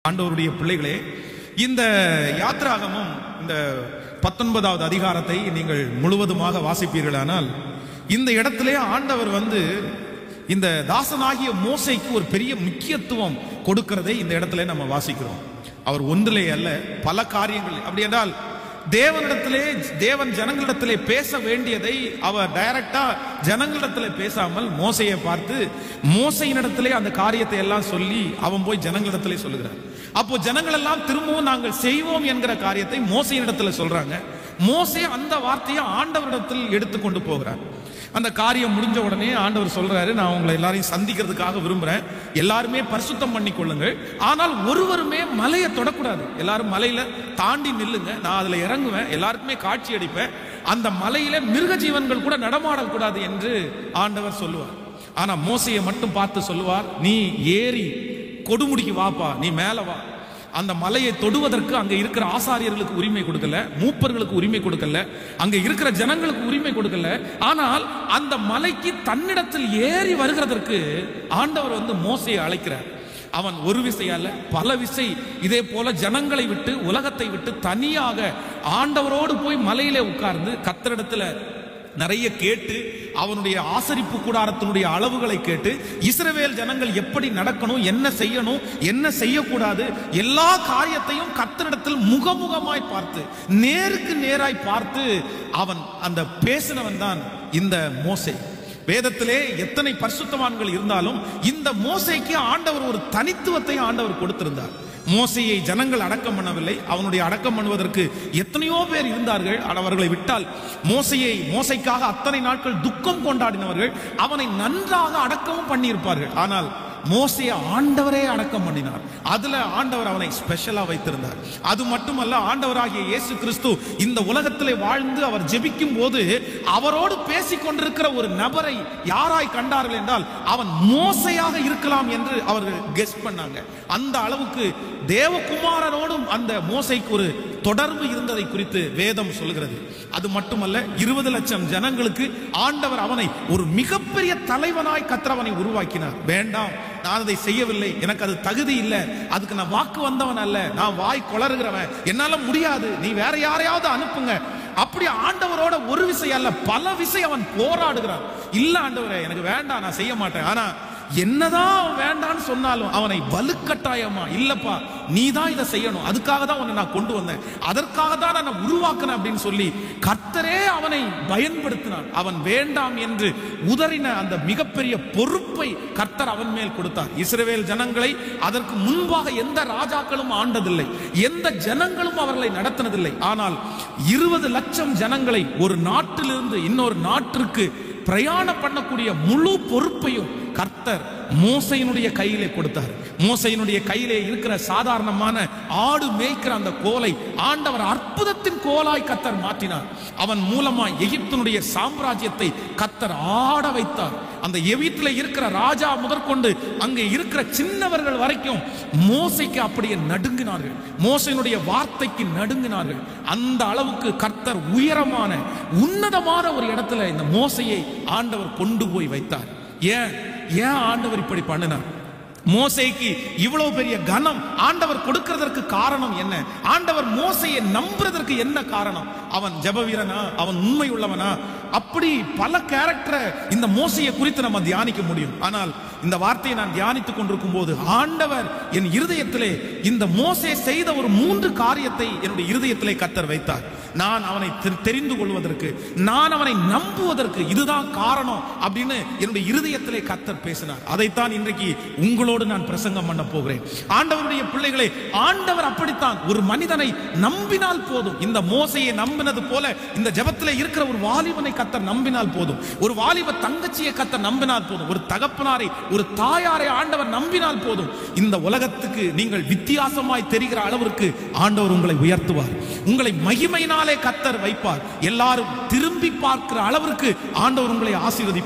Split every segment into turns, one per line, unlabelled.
ஆண்டவருடைய பிள்ளைகளே இந்த யாத்ராகமும் இந்த பத்தொன்பதாவது அதிகாரத்தை நீங்கள் முழுவதுமாக வாசிப்பீர்களானால் இந்த இடத்திலே ஆண்டவர் வந்து இந்த தாசனாகிய மோசைக்கு ஒரு பெரிய முக்கியத்துவம் கொடுக்கிறதை இந்த இடத்துல நம்ம வாசிக்கிறோம் அவர் ஒன்றிலே அல்ல பல காரியங்கள் அப்படி என்றால் தேவனிடத்திலே தேவன் ஜனங்களிடத்திலே பேச வேண்டியதை அவர் டைரக்டா ஜனங்களிடத்திலே பேசாமல் மோசையை பார்த்து மோசையினிடத்திலே அந்த காரியத்தை எல்லாம் சொல்லி அவன் போய் ஜனங்களிடத்திலே சொல்லுகிறார் அப்போ ஜனங்கள் எல்லாம் திரும்பவும் நாங்கள் செய்வோம் என்கிற காரியத்தை மோசையினிடத்துல சொல்றாங்க மோசே அந்த வார்த்தையை ஆண்டவரிடத்தில் எடுத்துக்கொண்டு போகிறார் அந்த காரியம் முடிஞ்ச உடனே ஆண்டவர் சொல்றாரு நான் உங்களை எல்லாரையும் சந்திக்கிறதுக்காக விரும்புறேன் எல்லாருமே பரிசுத்தம் பண்ணி கொள்ளுங்கள் ஆனால் ஒருவருமே மலையை தொடக்கூடாது எல்லாரும் மலையில தாண்டி நில்லுங்க நான் அதுல இறங்குவேன் எல்லாருக்குமே காட்சி அடிப்பேன் அந்த மலையில மிருக ஜீவன்கள் கூட நடமாடக்கூடாது என்று ஆண்டவர் சொல்லுவார் ஆனா மோசையை மட்டும் பார்த்து சொல்லுவார் நீ ஏறி கொடுமுடிக்கு வாப்பா நீ மேல வா அந்த மலையை தொடுவதற்கு அங்க இருக்கிற ஆசாரியர்களுக்கு உரிமை கொடுக்கல மூப்பர்களுக்கு உரிமை கொடுக்கல அங்க இருக்கிற ஜனங்களுக்கு உரிமை கொடுக்கல ஆனால் அந்த மலைக்கு தன்னிடத்தில் ஏறி வருகிறதற்கு ஆண்டவர் வந்து மோசையை அழைக்கிறார் அவன் ஒரு விசை அல்ல பல விசை இதே போல ஜனங்களை விட்டு உலகத்தை விட்டு தனியாக ஆண்டவரோடு போய் மலையிலே உட்கார்ந்து கத்தரிடத்துல நிறைய கேட்டு அவனுடைய ஆசரிப்பு கூடாரத்தினுடைய அளவுகளை கேட்டு இஸ்ரவேல் ஜனங்கள் எப்படி நடக்கணும் என்ன செய்யணும் என்ன செய்யக்கூடாது எல்லா காரியத்தையும் கத்தரிடத்தில் முகமுகமாய் பார்த்து நேருக்கு நேராய் பார்த்து அவன் அந்த பேசினவன் தான் இந்த மோசை வேதத்திலே எத்தனை பரிசுத்தவான்கள் இருந்தாலும் இந்த மோசைக்கு ஆண்டவர் ஒரு தனித்துவத்தை ஆண்டவர் கொடுத்திருந்தார் மோசையை ஜனங்கள் அடக்கம் பண்ணவில்லை அவனுடைய அடக்கம் பண்ணுவதற்கு எத்தனையோ பேர் இருந்தார்கள் ஆனால் அவர்களை விட்டால் மோசையை மோசைக்காக அத்தனை நாட்கள் துக்கம் கொண்டாடினவர்கள் அவனை நன்றாக அடக்கமும் பண்ணியிருப்பார்கள் ஆனால் மோசையை ஆண்டவரே அடக்கம் பண்ணினார் அதுல ஆண்டவர் அவனை ஸ்பெஷலா வைத்திருந்தார் அது மட்டுமல்ல ஆண்டவராகிய இயேசு கிறிஸ்து இந்த உலகத்திலே வாழ்ந்து அவர் ஜெபிக்கும் போது அவரோடு பேசிக் கொண்டிருக்கிற ஒரு நபரை யாராய் கண்டார்கள் என்றால் அவன் மோசையாக இருக்கலாம் என்று அவர்கள் கெஸ் பண்ணாங்க அந்த அளவுக்கு தேவகுமாரனோடும் அந்த மோசைக்கு ஒரு தொடர்பு இருந்ததை குறித்து வேதம் சொல்கிறது அது மட்டுமல்ல இருபது லட்சம் ஜனங்களுக்கு ஆண்டவர் அவனை ஒரு மிகப்பெரிய தலைவனாய் கத்திரவனை உருவாக்கினார் வேண்டாம் நான் அதை செய்யவில்லை எனக்கு அது தகுதி இல்லை அதுக்கு நான் வாக்கு வந்தவன் அல்ல நான் வாய் கொளறுகிறவன் என்னால முடியாது நீ வேற யாரையாவது அனுப்புங்க அப்படி ஆண்டவரோட ஒரு விசை அல்ல பல விசை அவன் போராடுகிறான் இல்ல ஆண்டவரே எனக்கு வேண்டாம் நான் செய்ய மாட்டேன் ஆனா என்னதான் அவன் வேண்டான்னு சொன்னாலும் அவனை வலுக்கட்டாயமா இல்லப்பா நீ தான் இதை செய்யணும் அதுக்காக தான் உன்னை நான் கொண்டு வந்தேன் அதற்காக தான் நான் உருவாக்கினேன் அப்படின்னு சொல்லி கர்த்தரே அவனை பயன்படுத்தினான் அவன் வேண்டாம் என்று உதறின அந்த மிகப்பெரிய பொறுப்பை கர்த்தர் அவன் மேல் கொடுத்தார் இஸ்ரவேல் ஜனங்களை அதற்கு முன்பாக எந்த ராஜாக்களும் ஆண்டதில்லை எந்த ஜனங்களும் அவர்களை நடத்தினதில்லை ஆனால் இருபது லட்சம் ஜனங்களை ஒரு நாட்டிலிருந்து இன்னொரு நாட்டிற்கு பிரயாணம் பண்ணக்கூடிய முழு பொறுப்பையும் கர்த்தர் மோசையினுடைய கையிலே கொடுத்தார் மோசையினுடைய கையிலே இருக்கிற சாதாரணமான ஆடு மேய்க்கிற அந்த கோலை ஆண்டவர் அற்புதத்தின் கோலாய் கத்தர் மாற்றினார் அவன் மூலமாய் எகிப்தினுடைய சாம்ராஜ்யத்தை கத்தர் ஆட வைத்தார் அந்த எகிப்தில் இருக்கிற ராஜா முதற்கொண்டு அங்கே இருக்கிற சின்னவர்கள் வரைக்கும் மோசைக்கு அப்படியே நடுங்கினார்கள் மோசையினுடைய வார்த்தைக்கு நடுங்கினார்கள் அந்த அளவுக்கு கர்த்தர் உயரமான உன்னதமான ஒரு இடத்துல இந்த மோசையை ஆண்டவர் கொண்டு போய் வைத்தார் ஏன் ஏன் ஆண்டவர் இப்படி பண்ணினார் மோசைக்கு இவ்வளவு பெரிய கனம் ஆண்டவர் கொடுக்கிறதற்கு காரணம் என்ன ஆண்டவர் மோசையை நம்புறதற்கு என்ன காரணம் அவன் ஜப வீரனா அவன் உண்மை உள்ளவனா அப்படி பல கேரக்டரை இந்த மோசையை குறித்து நம்ம தியானிக்க முடியும் ஆனால் இந்த வார்த்தையை நான் தியானித்துக் கொண்டிருக்கும் போது ஆண்டவர் என் இருதயத்திலே இந்த மோசே செய்த ஒரு மூன்று காரியத்தை என்னுடைய இருதயத்திலே கத்தர் வைத்தார் நான் அவனை தெ- தெரிந்து கொள்வதற்கு நான் அவனை நம்புவதற்கு இதுதான் காரணம் அப்படின்னு என்னுடைய இருதயத்திலே கத்தர் பேசினார் அதைத்தான் இன்றைக்கு உங்களோடு நான் பிரசங்கம் பண்ண போகிறேன் ஆண்டவருடைய பிள்ளைகளே ஆண்டவர் அப்படித்தான் ஒரு மனிதனை நம்பினால் போதும் இந்த மோசையை நம்பினது போல இந்த ஜெபத்திலே இருக்கிற ஒரு வாலிபனை கத்தர் நம்பினால் போதும் ஒரு வாலிப தங்கச்சியை கத்தர் நம்பினால் போதும் ஒரு தகப்பனாரை ஒரு தாயாரை ஆண்டவர் நம்பினால் போதும் இந்த உலகத்துக்கு நீங்கள் வித்தியாசமாய் தெரிகிற அளவிற்கு ஆண்டவர் உங்களை உயர்த்துவார் உங்களை மகிமையினாலே கத்தர் வைப்பார் எல்லாரும் திரும்பி பார்க்கிற அளவிற்கு ஆண்டவர் உங்களை ஆசீர்வதிப்பார்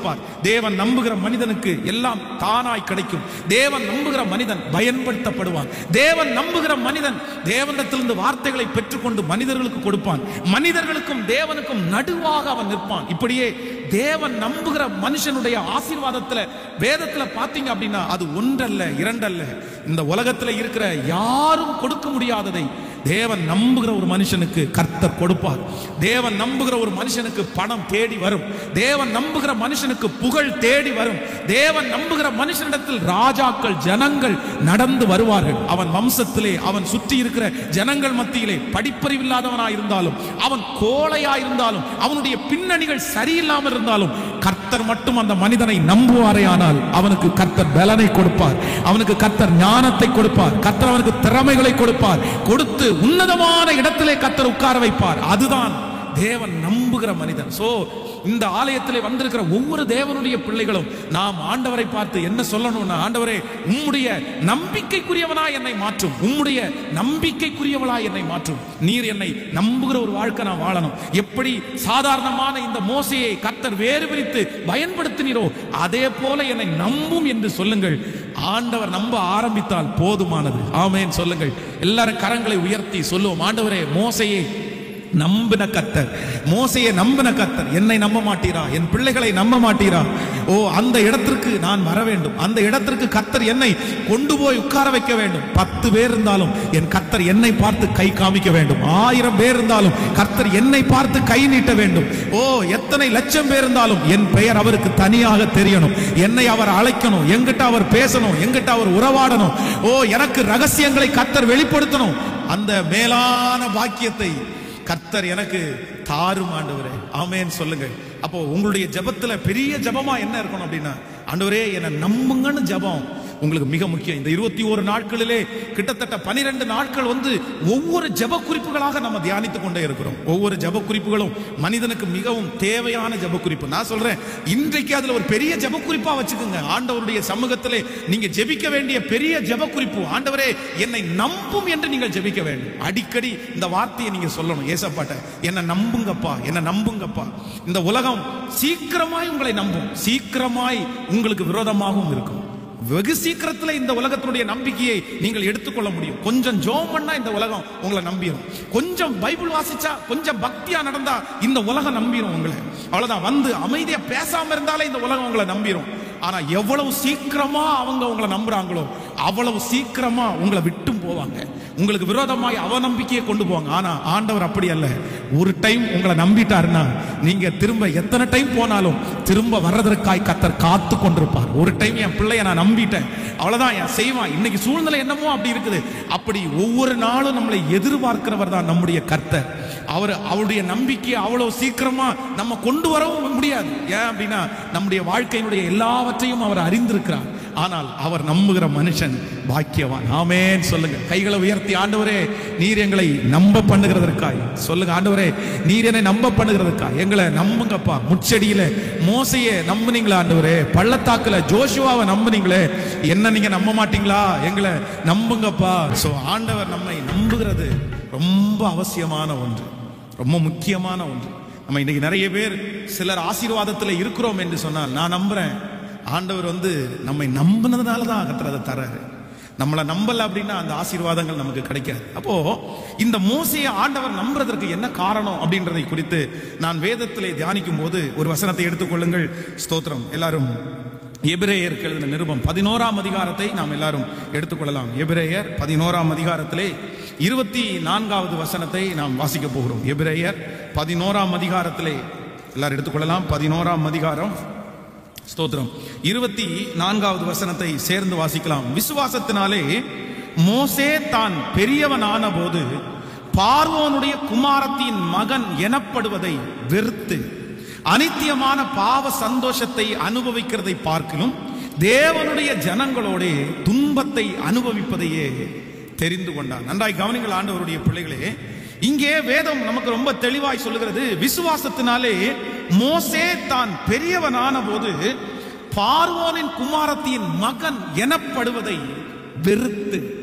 தேவன் நம்புகிற மனிதனுக்கு எல்லாம் தானாய் கிடைக்கும் தேவன் நம்புகிற மனிதன் பயன்படுத்தப்படுவான் தேவன் நம்புகிற மனிதன் தேவனிடத்திலிருந்து வார்த்தைகளை பெற்றுக்கொண்டு மனிதர்களுக்கு கொடுப்பான் மனிதர்களுக்கும் தேவனுக்கும் நடுவாக அவன் நிற்பான் இப்படியே தேவன் நம்புகிற மனுஷனுடைய ஆசீர்வாதத்துல வேதத்துல பாத்தீங்க அப்படின்னா அது ஒன்றல்ல இரண்டல்ல இந்த உலகத்துல இருக்கிற யாரும் கொடுக்க முடியாததை தேவன் நம்புகிற ஒரு மனுஷனுக்கு கர்த்தர் கொடுப்பார் தேவன் நம்புகிற ஒரு மனுஷனுக்கு பணம் தேடி வரும் தேவன் நம்புகிற மனுஷனுக்கு புகழ் தேடி வரும் தேவன் நம்புகிற மனுஷனிடத்தில் ராஜாக்கள் ஜனங்கள் நடந்து வருவார்கள் அவன் வம்சத்திலே அவன் சுற்றி இருக்கிற ஜனங்கள் மத்தியிலே படிப்பறிவில்லாதவனா இருந்தாலும் அவன் கோழையா இருந்தாலும் அவனுடைய பின்னணிகள் சரியில்லாமல் இருந்தாலும் கர்த்தர் மட்டும் அந்த மனிதனை நம்புவாரே ஆனால் அவனுக்கு கர்த்தர் பலனை கொடுப்பார் அவனுக்கு கர்த்தர் ஞானத்தை கொடுப்பார் கர்த்தர் அவனுக்கு திறமைகளை கொடுப்பார் கொடுத்து உன்னதமான இடத்திலே கர்த்தர் உட்கார வைப்பார் அதுதான் தேவன் நம்புகிற மனிதன் சோ இந்த ஆலயத்திலே வந்திருக்கிற ஒவ்வொரு தேவனுடைய பிள்ளைகளும் நாம் ஆண்டவரை பார்த்து என்ன சொல்லணும்னா ஆண்டவரே உம்முடைய நம்பிக்கைக்குரியவனா என்னை மாற்றும் உம்முடைய நம்பிக்கைக்குரியவளா என்னை மாற்றும் நீர் என்னை நம்புகிற ஒரு வாழ்க்கை நான் வாழணும் எப்படி சாதாரணமான இந்த மோசையை கர்த்தர் வேறு பிரித்து பயன்படுத்தினீரோ அதே போல என்னை நம்பும் என்று சொல்லுங்கள் ஆண்டவர் நம்ப ஆரம்பித்தால் போதுமானது ஆமேன் சொல்லுங்கள் எல்லாரும் கரங்களை உயர்த்தி சொல்லுவோம் ஆண்டவரே மோசையை நம்பின கத்தர் மோசையை நம்பின கத்தர் என்னை நம்ப மாட்டீரா என் பிள்ளைகளை நம்ப மாட்டீரா ஓ அந்த இடத்திற்கு நான் வர வேண்டும் அந்த இடத்திற்கு கத்தர் என்னை கொண்டு போய் உட்கார வைக்க வேண்டும் பத்து பேர் இருந்தாலும் என் கத்தர் என்னை பார்த்து கை காமிக்க வேண்டும் ஆயிரம் பேர் இருந்தாலும் கர்த்தர் என்னை பார்த்து கை நீட்ட வேண்டும் ஓ எத்தனை லட்சம் பேர் இருந்தாலும் என் பெயர் அவருக்கு தனியாக தெரியணும் என்னை அவர் அழைக்கணும் எங்கிட்ட அவர் பேசணும் எங்கிட்ட அவர் உறவாடணும் ஓ எனக்கு ரகசியங்களை கத்தர் வெளிப்படுத்தணும் அந்த மேலான பாக்கியத்தை கர்த்தர் எனக்கு தாரும் ஆண்டவரே ஆமேன்னு சொல்லுங்க அப்போ உங்களுடைய ஜெபத்துல பெரிய ஜெபமா என்ன இருக்கணும் அப்படின்னா ஆண்டவரே என்னை நம்புங்கன்னு ஜெபம் உங்களுக்கு மிக முக்கியம் இந்த இருபத்தி ஒரு நாட்களிலே கிட்டத்தட்ட பனிரெண்டு நாட்கள் வந்து ஒவ்வொரு ஜெப குறிப்புகளாக நம்ம தியானித்துக் கொண்டே இருக்கிறோம் ஒவ்வொரு ஜெப குறிப்புகளும் மனிதனுக்கு மிகவும் தேவையான ஜெப குறிப்பு நான் சொல்றேன் இன்றைக்கு அதுல ஒரு பெரிய ஜெப குறிப்பா வச்சுக்கோங்க ஆண்டவருடைய சமூகத்திலே நீங்க ஜெபிக்க வேண்டிய பெரிய ஜெப குறிப்பு ஆண்டவரே என்னை நம்பும் என்று நீங்கள் ஜெபிக்க வேண்டும் அடிக்கடி இந்த வார்த்தையை நீங்க சொல்லணும் ஏசப்பாட்ட என்னை நம்புங்கப்பா என்னை நம்புங்கப்பா இந்த உலகம் சீக்கிரமாய் உங்களை நம்பும் சீக்கிரமாய் உங்களுக்கு விரோதமாகவும் இருக்கும் வெகு சீக்கிரத்துல இந்த உலகத்தினுடைய நம்பிக்கையை நீங்கள் எடுத்துக்கொள்ள முடியும் கொஞ்சம் ஜோம் பண்ணா இந்த உலகம் உங்களை நம்பிடும் கொஞ்சம் பைபிள் வாசிச்சா கொஞ்சம் பக்தியா நடந்தா இந்த உலகம் நம்பிடும் உங்களை அவ்வளவுதான் வந்து அமைதியா பேசாம இருந்தாலே இந்த உலகம் உங்களை நம்பிடும் ஆனா எவ்வளவு சீக்கிரமா அவங்க உங்களை நம்புறாங்களோ அவ்வளவு சீக்கிரமா உங்களை விட்டும் போவாங்க உங்களுக்கு விரோதமாய் அவநம்பிக்கையை கொண்டு போவாங்க ஆனா ஆண்டவர் அப்படி அல்ல ஒரு டைம் உங்களை நம்பிட்டாருன்னா நீங்க திரும்ப எத்தனை டைம் போனாலும் திரும்ப வர்றதற்காய் கத்தர் காத்து கொண்டிருப்பார் ஒரு டைம் என் பிள்ளைய நான் நம்பிட்டேன் அவ்வளவுதான் என் செய்வான் இன்னைக்கு சூழ்நிலை என்னமோ அப்படி இருக்குது அப்படி ஒவ்வொரு நாளும் நம்மளை எதிர்பார்க்கிறவர் தான் நம்முடைய கர்த்தர் அவர் அவருடைய நம்பிக்கையை அவ்வளவு சீக்கிரமா நம்ம கொண்டு வரவும் முடியாது ஏன் அப்படின்னா நம்முடைய வாழ்க்கையினுடைய எல்லாவற்றையும் அவர் அறிந்திருக்கிறார் ஆனால் அவர் நம்புகிற மனுஷன் பாக்கியவான் ஆமேன் சொல்லுங்க கைகளை உயர்த்தி ஆண்டவரே நீர் எங்களை நம்ப பண்ணுகிறதற்காய் சொல்லுங்க ஆண்டவரே நீர் என்னை நம்ப பண்ணுகிறதற்காய் எங்களை நம்புங்கப்பா முச்செடியில மோசைய நம்புனீங்களா ஆண்டவரே பள்ளத்தாக்குல ஜோஷுவாவை நம்புனீங்களே என்ன நீங்க நம்ப மாட்டீங்களா எங்களை நம்புங்கப்பா சோ ஆண்டவர் நம்மை நம்புகிறது ரொம்ப அவசியமான ஒன்று ரொம்ப முக்கியமான ஒன்று நம்ம இன்னைக்கு நிறைய பேர் சிலர் ஆசீர்வாதத்தில் இருக்கிறோம் என்று சொன்னால் நான் நம்புறேன் ஆண்டவர் வந்து நம்மை நம்பினதுனால தான் கத்துறதை தராரு நம்மளை நம்பல அப்படின்னா அந்த ஆசீர்வாதங்கள் நமக்கு கிடைக்காது அப்போ இந்த மோசையை ஆண்டவர் நம்புறதற்கு என்ன காரணம் அப்படின்றதை குறித்து நான் வேதத்திலே தியானிக்கும் போது ஒரு வசனத்தை எடுத்துக்கொள்ளுங்கள் ஸ்தோத்திரம் எல்லாரும் எபிரேயருக்கு எழுதின நிருபம் பதினோராம் அதிகாரத்தை நாம் எல்லாரும் எடுத்துக்கொள்ளலாம் எபிரேயர் பதினோராம் அதிகாரத்திலே இருபத்தி நான்காவது வசனத்தை நாம் வாசிக்க போகிறோம் எபிரேயர் பதினோராம் அதிகாரத்திலே எல்லாரும் எடுத்துக்கொள்ளலாம் பதினோராம் அதிகாரம் ஸ்தோத்திரம் இருபத்தி நான்காவது வசனத்தை சேர்ந்து வாசிக்கலாம் விசுவாசத்தினாலே மோசே தான் பெரியவனான போது பார்வோனுடைய குமாரத்தின் மகன் எனப்படுவதை வெறுத்து அனித்தியமான பாவ சந்தோஷத்தை அனுபவிக்கிறதை பார்க்கிலும் தேவனுடைய ஜனங்களோட துன்பத்தை அனுபவிப்பதையே தெரிந்து கொண்டார் நன்றாய் கவனிங்கள் ஆண்டவருடைய பிள்ளைகளே இங்கே வேதம் நமக்கு ரொம்ப தெளிவாய் சொல்லுகிறது விசுவாசத்தினாலே மோசே தான் பெரியவனான போது பார்வோனின் குமாரத்தின் மகன் எனப்படுவதை வெறுத்து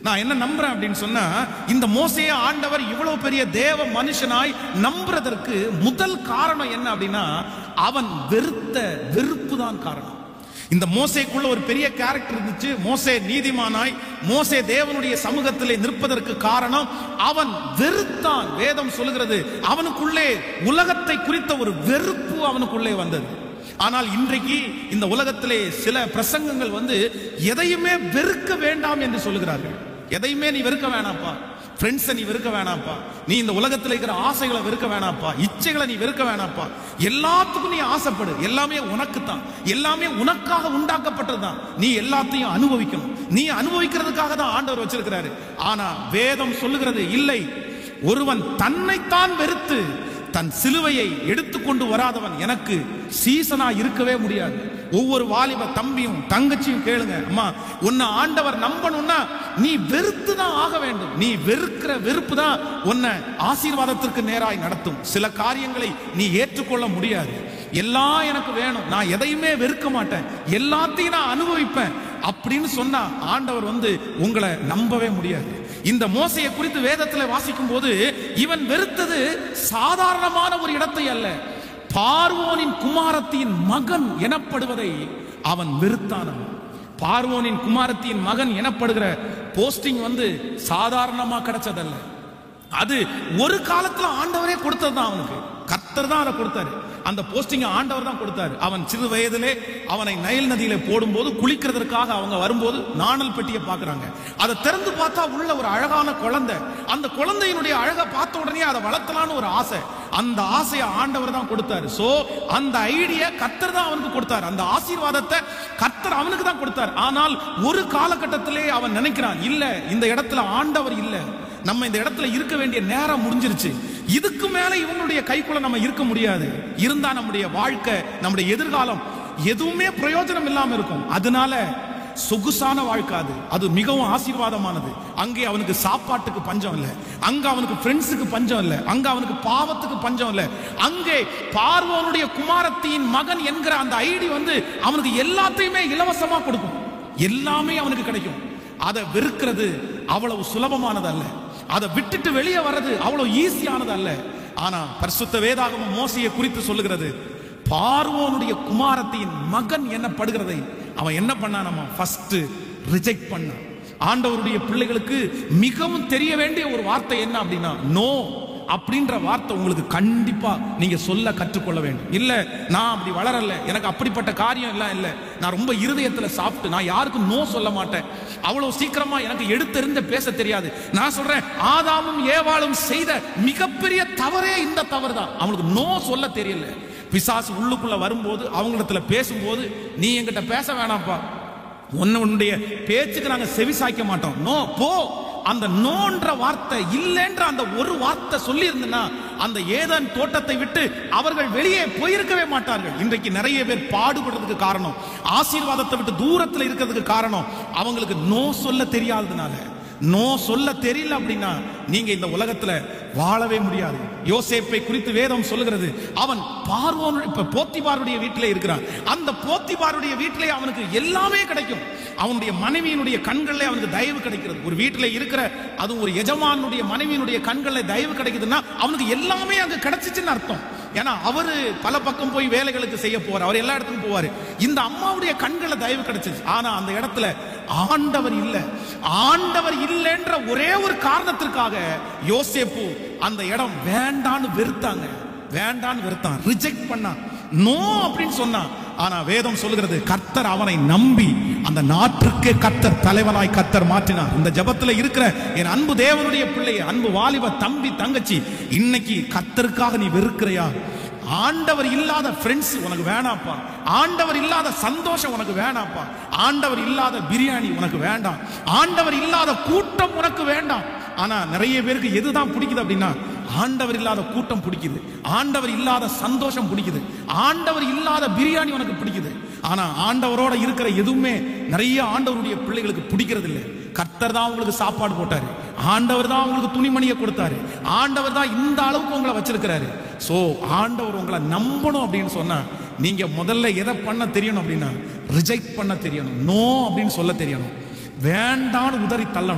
நான் என்ன நம்புறேன் அப்படின்னு சொன்னா இந்த மோசைய ஆண்டவர் இவ்வளவு பெரிய தேவ மனுஷனாய் நம்புறதற்கு முதல் காரணம் என்ன அப்படின்னா அவன் வெறுத்த வெறுப்பு தான் காரணம் இந்த மோசேக்குள்ள ஒரு பெரிய கேரக்டர் இருந்துச்சு மோசே நீதிமானாய் மோசே தேவனுடைய சமூகத்திலே நிற்பதற்கு காரணம் அவன் வெறுத்தான் வேதம் சொல்லுகிறது அவனுக்குள்ளே உலகத்தை குறித்த ஒரு வெறுப்பு அவனுக்குள்ளே வந்தது ஆனால் இன்றைக்கு இந்த உலகத்திலே சில பிரசங்கங்கள் வந்து எதையுமே வெறுக்க வேண்டாம் என்று சொல்லுகிறார்கள் எதையுமே நீ வெறுக்க வேணாப்பா ஃப்ரெண்ட்ஸை நீ வெறுக்க வேணாப்பா நீ இந்த உலகத்தில் இருக்கிற ஆசைகளை வெறுக்க வேணாப்பா இச்சைகளை நீ வெறுக்க வேணாப்பா எல்லாத்துக்கும் நீ ஆசைப்படு எல்லாமே உனக்கு தான் எல்லாமே உனக்காக உண்டாக்கப்பட்டது தான் நீ எல்லாத்தையும் அனுபவிக்கணும் நீ அனுபவிக்கிறதுக்காக தான் ஆண்டவர் வச்சிருக்கிறாரு ஆனா வேதம் சொல்லுகிறது இல்லை ஒருவன் தன்னைத்தான் வெறுத்து தன் சிலுவையை எடுத்துக்கொண்டு வராதவன் எனக்கு சீசனா இருக்கவே முடியாது ஒவ்வொரு வாலிப தம்பியும் தங்கச்சியும் கேளுங்க அம்மா உன்னை ஆண்டவர் நம்பணும்னா நீ வெறுத்து தான் ஆக வேண்டும் நீ வெறுக்கிற வெறுப்பு தான் உன்னை ஆசீர்வாதத்திற்கு நேராய் நடத்தும் சில காரியங்களை நீ ஏற்றுக்கொள்ள முடியாது எல்லாம் எனக்கு வேணும் நான் எதையுமே வெறுக்க மாட்டேன் எல்லாத்தையும் நான் அனுபவிப்பேன் அப்படின்னு சொன்னா ஆண்டவர் வந்து உங்களை நம்பவே முடியாது இந்த மோசையை குறித்து வேதத்தில் வாசிக்கும் போது இவன் வெறுத்தது சாதாரணமான ஒரு இடத்தை அல்ல பார்வோனின் குமாரத்தின் மகன் எனப்படுவதை அவன் வெறுத்தானவன் பார்வோனின் குமாரத்தின் மகன் எனப்படுகிற போஸ்டிங் வந்து சாதாரணமா கிடைச்சதல்ல அது ஒரு காலத்துல ஆண்டவரே கொடுத்தது தான் அவனுக்கு கர்த்தர் தான் அதை கொடுத்தாரு அந்த போஸ்டிங் ஆண்டவர் தான் கொடுத்தாரு அவன் சிறு வயதிலே அவனை நைல் நதியில போடும்போது குளிக்கிறதற்காக அவங்க வரும்போது நாணல் பெட்டியை பார்க்கறாங்க அதை திறந்து பார்த்தா உள்ள ஒரு அழகான குழந்தை அந்த குழந்தையினுடைய அழகை பார்த்த உடனே அதை வளர்த்தலான்னு ஒரு ஆசை அந்த ஆசையை ஆண்டவர் தான் கொடுத்தாரு சோ அந்த ஐடியா கர்த்தர் தான் அவனுக்கு கொடுத்தாரு அந்த ஆசீர்வாதத்தை கர்த்தர் அவனுக்கு தான் கொடுத்தார் ஆனால் ஒரு காலகட்டத்திலே அவன் நினைக்கிறான் இல்ல இந்த இடத்துல ஆண்டவர் இல்ல நம்ம இந்த இடத்துல இருக்க வேண்டிய நேரம் முடிஞ்சிருச்சு இதுக்கு மேல இவங்களுடைய கைக்குள்ள நம்ம இருக்க முடியாது இருந்தா நம்முடைய வாழ்க்கை நம்முடைய எதிர்காலம் எதுவுமே பிரயோஜனம் இல்லாம இருக்கும் அதனால சொகுசான வாழ்க்கை அது அது மிகவும் ஆசீர்வாதமானது அங்கே அவனுக்கு சாப்பாட்டுக்கு பஞ்சம் இல்லை அங்க அவனுக்கு ஃப்ரெண்ட்ஸுக்கு பஞ்சம் இல்லை அங்க அவனுக்கு பாவத்துக்கு பஞ்சம் இல்லை அங்கே பார்வோனுடைய குமாரத்தின் மகன் என்கிற அந்த ஐடி வந்து அவனுக்கு எல்லாத்தையுமே இலவசமா கொடுக்கும் எல்லாமே அவனுக்கு கிடைக்கும் அதை வெறுக்கிறது அவ்வளவு சுலபமானது அல்ல அதை விட்டுட்டு வெளியே வர்றது அவ்வளவு ஈஸியானது அல்ல ஆனா பரிசுத்த வேதாகமம் மோசையை குறித்து சொல்லுகிறது பார்வோனுடைய குமாரத்தின் மகன் என்னப்படுகிறதை அவன் என்ன பண்ணான் நம்ம ஃபர்ஸ்ட் ரிஜெக்ட் பண்ணான் ஆண்டவருடைய பிள்ளைகளுக்கு மிகவும் தெரிய வேண்டிய ஒரு வார்த்தை என்ன அப்படின்னா நோ அப்படின்ற வார்த்தை உங்களுக்கு கண்டிப்பா நீங்க சொல்ல கற்றுக்கொள்ள வேண்டும் இல்ல நான் அப்படி வளரல எனக்கு அப்படிப்பட்ட காரியம் எல்லாம் இல்ல நான் ரொம்ப இருதயத்துல சாப்பிட்டு நான் யாருக்கும் நோ சொல்ல மாட்டேன் அவ்வளவு சீக்கிரமா எனக்கு எடுத்தெறிந்த பேச தெரியாது நான் சொல்றேன் ஆதாமும் ஏவாளும் செய்த மிகப்பெரிய தவறே இந்த தவறு தான் அவங்களுக்கு நோ சொல்ல தெரியல பிசாசு உள்ளுக்குள்ள வரும்போது அவங்களிடத்துல பேசும்போது நீ என்கிட்ட பேச வேணாம்ப்பா உன்ன உன்னுடைய பேச்சுக்கு நாங்க செவி சாய்க்க மாட்டோம் நோ போ அந்த நோன்ற வார்த்தை இல்லைன்ற அந்த ஒரு வார்த்தை சொல்லி இருந்தனா அந்த ஏதன் தோட்டத்தை விட்டு அவர்கள் வெளியே போயிருக்கவே மாட்டார்கள் இன்றைக்கு நிறைய பேர் பாடுபடுறதுக்கு காரணம் ஆசீர்வாதத்தை விட்டு தூரத்துல இருக்கிறதுக்கு காரணம் அவங்களுக்கு நோ சொல்ல தெரியாததுனால நோ சொல்ல தெரியல அப்படின்னா நீங்க இந்த உலகத்துல வாழவே முடியாது யோசேப்பை குறித்து வேதம் சொல்லுகிறது அவன் பார்வோன் இப்ப போத்திபாருடைய வீட்டிலே இருக்கிறான் அந்த போத்திபாருடைய வீட்டிலே அவனுக்கு எல்லாமே கிடைக்கும் அவனுடைய மனைவியினுடைய கண்களில் அவனுக்கு தயவு கிடைக்கிறது ஒரு வீட்டில் இருக்கிற அதுவும் ஒரு எஜமானுடைய மனைவியினுடைய கண்களில் தயவு கிடைக்குதுன்னா அவனுக்கு எல்லாமே அங்க கிடைச்சிச்சுன்னு அர்த்தம் ஏன்னா அவரு பல பக்கம் போய் வேலைகளுக்கு செய்ய போறார் அவர் எல்லா இடத்துக்கும் போவாரு இந்த அம்மாவுடைய கண்களை தயவு கிடைச்சிச்சு ஆனா அந்த இடத்துல ஆண்டவர் இல்ல ஆண்டவர் இல்லைன்ற ஒரே ஒரு காரணத்திற்காக யோசேப்பு அந்த இடம் வேண்டான்னு வெறுத்தாங்க வேண்டான்னு வெறுத்தான் ரிஜெக்ட் பண்ணான் நோ அப்படின்னு சொன்னான் ஆனா வேதம் சொல்லுகிறது கர்த்தர் அவனை நம்பி அந்த நாட்டுக்கே கர்த்தர் தலைவனாய் கர்த்தர் மாற்றினார் இந்த ஜபத்துல இருக்கிற என் அன்பு தேவனுடைய பிள்ளை அன்பு வாலிப தம்பி தங்கச்சி இன்னைக்கு கர்த்தருக்காக நீ வெறுக்கிறையா ஆண்டவர் இல்லாத ஃப்ரெண்ட்ஸ் உனக்கு வேணாப்பா ஆண்டவர் இல்லாத சந்தோஷம் உனக்கு வேணாப்பா ஆண்டவர் இல்லாத பிரியாணி உனக்கு வேண்டாம் ஆண்டவர் இல்லாத கூட்டம் உனக்கு வேண்டாம் ஆனா நிறைய பேருக்கு எதுதான் பிடிக்குது அப்படின்னா ஆண்டவர் இல்லாத கூட்டம் பிடிக்குது ஆண்டவர் இல்லாத சந்தோஷம் பிடிக்குது ஆண்டவர் இல்லாத பிரியாணி உனக்கு பிடிக்குது ஆனா ஆண்டவரோட இருக்கிற எதுவுமே நிறைய ஆண்டவருடைய பிள்ளைகளுக்கு பிடிக்கிறது இல்லை கர்த்தர் தான் உங்களுக்கு சாப்பாடு போட்டாரு ஆண்டவர் தான் உங்களுக்கு துணிமணியை கொடுத்தாரு ஆண்டவர் தான் இந்த அளவுக்கு உங்களை வச்சிருக்கிறாரு சோ ஆண்டவர் உங்களை நம்பணும் அப்படின்னு சொன்னா நீங்க முதல்ல எதை பண்ண தெரியணும் அப்படின்னா ரிஜெக்ட் பண்ண தெரியணும் நோ அப்படின்னு சொல்ல தெரியணும் வேண்டான்னு உதறி தள்ளணும்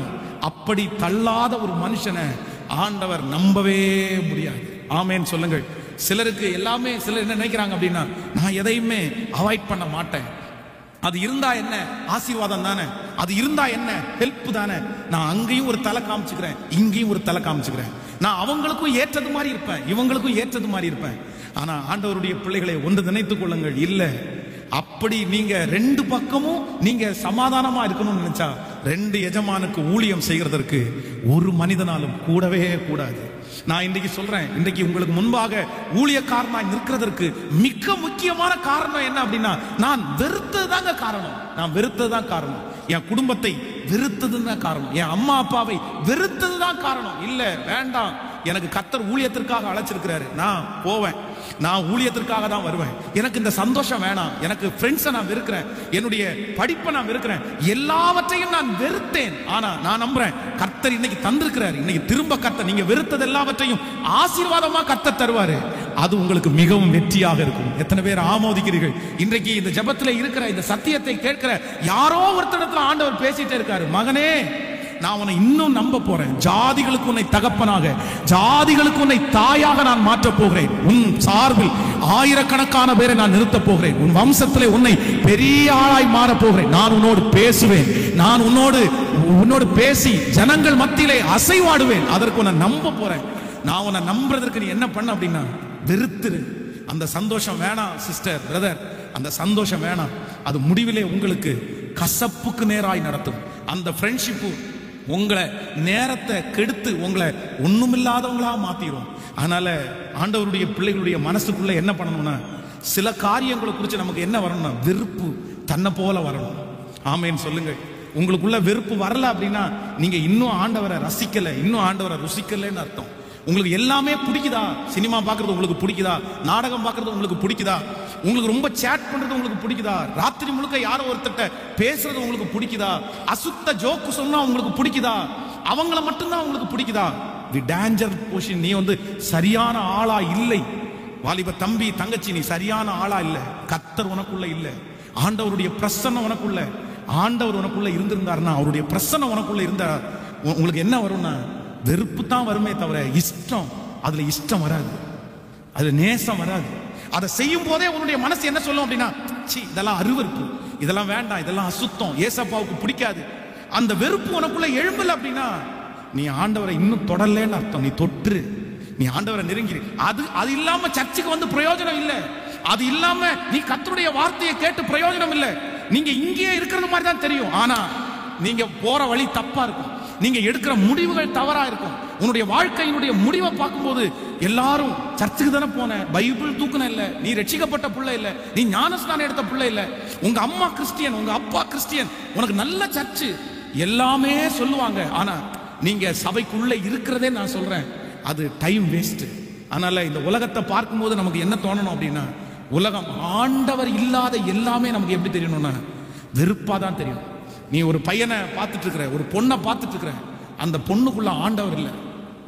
அப்படி தள்ளாத ஒரு மனுஷனை ஆண்டவர் நம்பவே முடியாது ஆமேன்னு சொல்லுங்கள் சிலருக்கு எல்லாமே சிலர் என்ன நினைக்கிறாங்க அப்படின்னா நான் எதையுமே அவாய்ட் பண்ண மாட்டேன் அது இருந்தா என்ன ஆசீர்வாதம் தானே அது இருந்தா என்ன ஹெல்ப் தானே நான் அங்கேயும் ஒரு தலை காமிச்சுக்கிறேன் இங்கேயும் ஒரு தலை காமிச்சுக்கிறேன் நான் அவங்களுக்கும் ஏற்றது மாதிரி இருப்பேன் இவங்களுக்கும் ஏற்றது மாதிரி இருப்பேன் ஆனா ஆண்டவருடைய பிள்ளைகளை ஒன்று நினைத்துக் கொள்ளுங்கள் இல்ல அப்படி நீங்க ரெண்டு பக்கமும் நீங்க சமாதானமா இருக்கணும்னு நினைச்சா ரெண்டு எஜமானுக்கு ஊழியம் செய்கிறதற்கு ஒரு மனிதனாலும் கூடவே கூடாது நான் இன்றைக்கு சொல்றேன் இன்றைக்கு உங்களுக்கு முன்பாக ஊழியக்காரனாய் நிற்கிறதற்கு மிக முக்கியமான காரணம் என்ன அப்படின்னா நான் வெறுத்தது தாங்க காரணம் நான் வெறுத்தது தான் காரணம் என் குடும்பத்தை வெறுத்தது தான் காரணம் என் அம்மா அப்பாவை வெறுத்தது தான் காரணம் இல்ல வேண்டாம் எனக்கு கத்தர் ஊழியத்திற்காக அழைச்சிருக்கிறாரு நான் போவேன் நான் ஊழியத்திற்காக தான் வருவேன் எனக்கு இந்த சந்தோஷம் வேணாம் எனக்கு ஃப்ரெண்ட்ஸை நான் வெறுக்கிறேன் என்னுடைய படிப்பை நான் வெறுக்கிறேன் எல்லாவற்றையும் நான் வெறுத்தேன் ஆனா நான் நம்புறேன் கர்த்தர் இன்னைக்கு தந்திருக்கிறார் இன்னைக்கு திரும்ப கர்த்தர் நீங்க வெறுத்தது எல்லாவற்றையும் ஆசீர்வாதமா கர்த்தர் தருவாரு அது உங்களுக்கு மிகவும் வெற்றியாக இருக்கும் எத்தனை பேர் ஆமோதிக்கிறீர்கள் இன்றைக்கு இந்த ஜெபத்துல இருக்கிற இந்த சத்தியத்தை கேட்கிற யாரோ ஒருத்தரிடத்துல ஆண்டவர் பேசிட்டே இருக்காரு மகனே நான் உன்னை இன்னும் நம்ப போறேன் ஜாதிகளுக்கு உன்னை தகப்பனாக ஜாதிகளுக்கு உன்னை தாயாக நான் மாற்றப் போகிறேன் உன் சார்பில் ஆயிரக்கணக்கான பேரை நான் நிறுத்தப் போகிறேன் உன் வம்சத்திலே உன்னை பெரிய ஆளாய் மாறப் போகிறேன் நான் உன்னோடு பேசுவேன் நான் உன்னோடு உன்னோடு பேசி ஜனங்கள் மத்தியிலே அசைவாடுவேன் அதற்கு உன்னை நம்ப போறேன் நான் உன்னை நம்புறதற்கு நீ என்ன பண்ண அப்படின்னா வெறுத்துரு அந்த சந்தோஷம் வேணாம் சிஸ்டர் பிரதர் அந்த சந்தோஷம் வேணாம் அது முடிவிலே உங்களுக்கு கசப்புக்கு நேராய் நடத்தும் அந்த ஃப்ரெண்ட்ஷிப்பு உங்களை நேரத்தை கெடுத்து உங்களை ஒண்ணுமில்லாதவங்களா மாத்திரும் அதனால ஆண்டவருடைய பிள்ளைகளுடைய மனசுக்குள்ள என்ன பண்ணணும்னா சில காரியங்களை குறித்து நமக்கு என்ன வரணும்னா வெறுப்பு தன்னை போல வரணும் ஆமேன்னு சொல்லுங்கள் உங்களுக்குள்ள வெறுப்பு வரல அப்படின்னா நீங்க இன்னும் ஆண்டவரை ரசிக்கல இன்னும் ஆண்டவரை ருசிக்கலன்னு அர்த்தம் உங்களுக்கு எல்லாமே பிடிக்குதா சினிமா பார்க்கறது உங்களுக்கு பிடிக்குதா நாடகம் பார்க்கறது உங்களுக்கு பிடிக்குதா உங்களுக்கு ரொம்ப சேட் பண்றது உங்களுக்கு பிடிக்குதா ராத்திரி முழுக்க யாரோ ஒருத்தட்ட பேசுறது உங்களுக்கு பிடிக்குதா அசுத்த ஜோக்கு சொன்னா உங்களுக்கு பிடிக்குதா அவங்கள மட்டும்தான் உங்களுக்கு பிடிக்குதா தி டேஞ்சர் போஷன் நீ வந்து சரியான ஆளா இல்லை வாலிப தம்பி தங்கச்சி நீ சரியான ஆளா இல்ல கத்தர் உனக்குள்ள இல்ல ஆண்டவருடைய பிரசன்னம் உனக்குள்ள ஆண்டவர் உனக்குள்ள இருந்திருந்தாருன்னா அவருடைய பிரசன்னம் உனக்குள்ள இருந்தா உ- உங்களுக்கு என்ன வரும்னா வெறுப்பு தான் வருமே தவிர இஷ்டம் அதுல இஷ்டம் வராது அது நேசம் வராது அதை செய்யும் போதே உன்னுடைய மனசு என்ன சொல்லும் அப்படின்னா ச்சீ இதெல்லாம் அருவருப்பு இதெல்லாம் வேண்டாம் இதெல்லாம் அசுத்தம் ஏசப்பாவுக்கு பிடிக்காது அந்த வெறுப்பு உனக்குள்ள எழும்பல அப்படின்னா நீ ஆண்டவரை இன்னும் தொடரலன்னு அர்த்தம் நீ தொற்று நீ ஆண்டவரை நெருங்கி அது அது இல்லாம சர்ச்சுக்கு வந்து பிரயோஜனம் இல்ல அது இல்லாம நீ கர்த்தருடைய வார்த்தையை கேட்டு பிரயோஜனம் இல்ல நீங்க இங்கேயே இருக்கிறது மாதிரி தான் தெரியும் ஆனா நீங்க போற வழி தப்பா இருக்கும் நீங்க எடுக்கிற முடிவுகள் தவறா இருக்கும் உன்னுடைய வாழ்க்கையினுடைய முடிவை பார்க்கும்போது எல்லாரும் சர்ச்சுக்கு தானே போன பைபிள் தூக்குன இல்ல நீ ரட்சிக்கப்பட்ட புள்ள இல்ல நீ ஞானஸ்நானம் எடுத்த புள்ள இல்ல உங்க அம்மா கிறிஸ்டியன் உங்க அப்பா கிறிஸ்டியன் உனக்கு நல்ல சர்ச்சு எல்லாமே சொல்லுவாங்க ஆனா நீங்க சபைக்குள்ள இருக்கிறதே நான் சொல்றேன் அது டைம் வேஸ்ட் அதனால இந்த உலகத்தை பார்க்கும்போது நமக்கு என்ன தோணணும் அப்படின்னா உலகம் ஆண்டவர் இல்லாத எல்லாமே நமக்கு எப்படி தெரியணும்னா வெறுப்பா தான் தெரியும் நீ ஒரு பையனை பார்த்துட்டு இருக்கிற ஒரு பொண்ணை பார்த்துட்டு இருக்கிற அந்த பொண்ணுக்குள்ள ஆண்டவர் இல்லை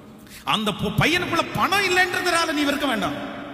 அந்த பொ- பையனுக்குள்ள பணம் இல்லைன்றதுனால நீ வெறுக்க வேண்டாம்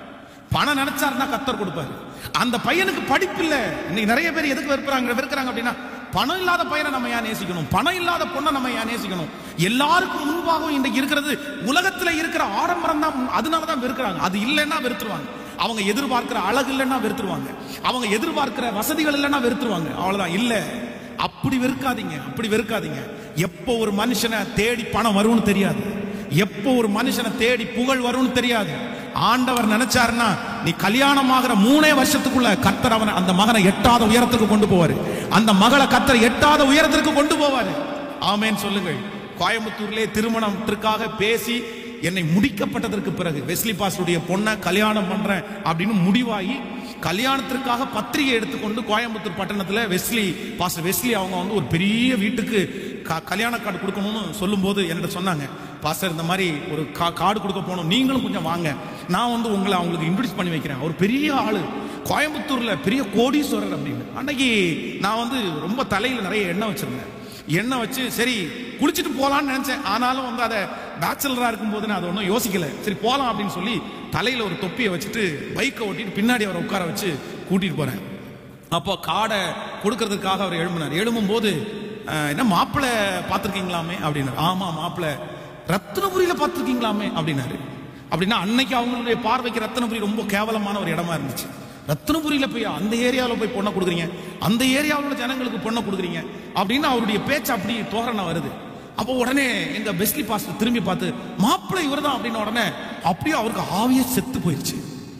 பணம் நினைச்சாருன்னா கத்தர் கொடுப்பாரு அந்த பையனுக்கு படிப்பு இல்ல இன்னைக்கு நிறைய பேர் எதுக்கு வெறுக்கிறாங்க வெறுக்கிறாங்க அப்படின்னா பணம் இல்லாத பையனை நம்ம ஏன் நேசிக்கணும் பணம் இல்லாத பொண்ணை நம்ம ஏன் நேசிக்கணும் எல்லாருக்கும் முன்பாகவும் இன்றைக்கு இருக்கிறது உலகத்துல இருக்கிற ஆடம்பரம் தான் அதனால தான் வெறுக்கிறாங்க அது இல்லைன்னா வெறுத்துருவாங்க அவங்க எதிர்பார்க்கிற அழகு இல்லைன்னா வெறுத்துருவாங்க அவங்க எதிர்பார்க்கிற வசதிகள் இல்லைன்னா வெறுத்துருவாங்க அவ்வளவுதான் இல்ல அப்படி வெறுக்காதீங்க அப்படி வெறுக்காதீங்க எப்போ ஒரு மனுஷனை தேடி பணம் வரும்னு தெரியாது எப்போ ஒரு மனுஷனை தேடி புகழ் வரும்னு தெரியாது ஆண்டவர் நினைச்சாருன்னா நீ கல்யாணம் ஆகிற மூணே வருஷத்துக்குள்ள கத்தர் அவனை அந்த மகனை எட்டாத உயரத்துக்கு கொண்டு போவாரு அந்த மகளை கத்தர் எட்டாத உயரத்திற்கு கொண்டு போவாரு ஆமேன்னு சொல்லுங்கள் கோயம்புத்தூர்லே திருமணத்திற்காக பேசி என்னை முடிக்கப்பட்டதற்கு பிறகு வெஸ்லி பாஸ்டுடைய பொண்ணை கல்யாணம் பண்றேன் அப்படின்னு முடிவாகி கல்யாணத்திற்காக பத்திரிகை எடுத்துக்கொண்டு கோயம்புத்தூர் பட்டணத்துல வெஸ்லி பாஸ்டர் வெஸ்லி அவங்க வந்து ஒரு பெரிய வீட்டுக்கு க- கல்யாண கார்டு கொடுக்கணும்னு சொல்லும்போது என்கிட்ட சொன்னாங்க பாஸ்டர் இந்த மாதிரி ஒரு கா கார்டு கொடுக்க போகணும் நீங்களும் கொஞ்சம் வாங்க நான் வந்து உங்களை அவங்களுக்கு இன்ட்ரடியூஸ் பண்ணி வைக்கிறேன் ஒரு பெரிய ஆளு கோயம்புத்தூர்ல பெரிய கோடீஸ்வரர் அப்படின்னு அன்னைக்கு நான் வந்து ரொம்ப தலையில நிறைய எண்ணெய் வச்சிருந்தேன் எண்ணெய் வச்சு சரி குளிச்சுட்டு போலாம்னு நினைச்சேன் ஆனாலும் வந்து அதை பேச்சுலரா இருக்கும்போது நான் அதை ஒன்றும் யோசிக்கல சரி போலாம் அப்படின்னு சொல்லி தலையில ஒரு தொப்பியை வச்சுட்டு பைக்கை ஓட்டிட்டு பின்னாடி அவரை உட்கார வச்சு கூட்டிட்டு போறேன் அப்போ காடை கொடுக்கறதுக்காக அவர் எழும்பினார் எழும்பும் போது அஹ், என்ன மாப்பிள்ளை பார்த்துருக்கீங்களாமே அப்படின்னாரு ஆமா மாப்பிள்ளை ரத்னபுரியில பார்த்துருக்கீங்களாமே அப்படின்னாரு அப்படின்னா அன்னைக்கு அவங்களுடைய பார்வைக்கு ரத்னபுரி ரொம்ப கேவலமான ஒரு இடமா இருந்துச்சு ரத்னபுரியில போய் அந்த ஏரியாவில் போய் பொண்ணை கொடுக்குறீங்க அந்த ஏரியாவில் உள்ள ஜனங்களுக்கு பொண்ணை கொடுக்குறீங்க அப்படின்னு அவருடைய பேச்சு அப்படி தோரணை வருது அப்போ உடனே எங்க பெஸ்லி பாஸ்டர் திரும்பி பார்த்து மாப்பிள்ளை இவர்தான் அப்படின்னு உடனே அப்படியே அவருக்கு ஆவியே செத்து போயிருச்சு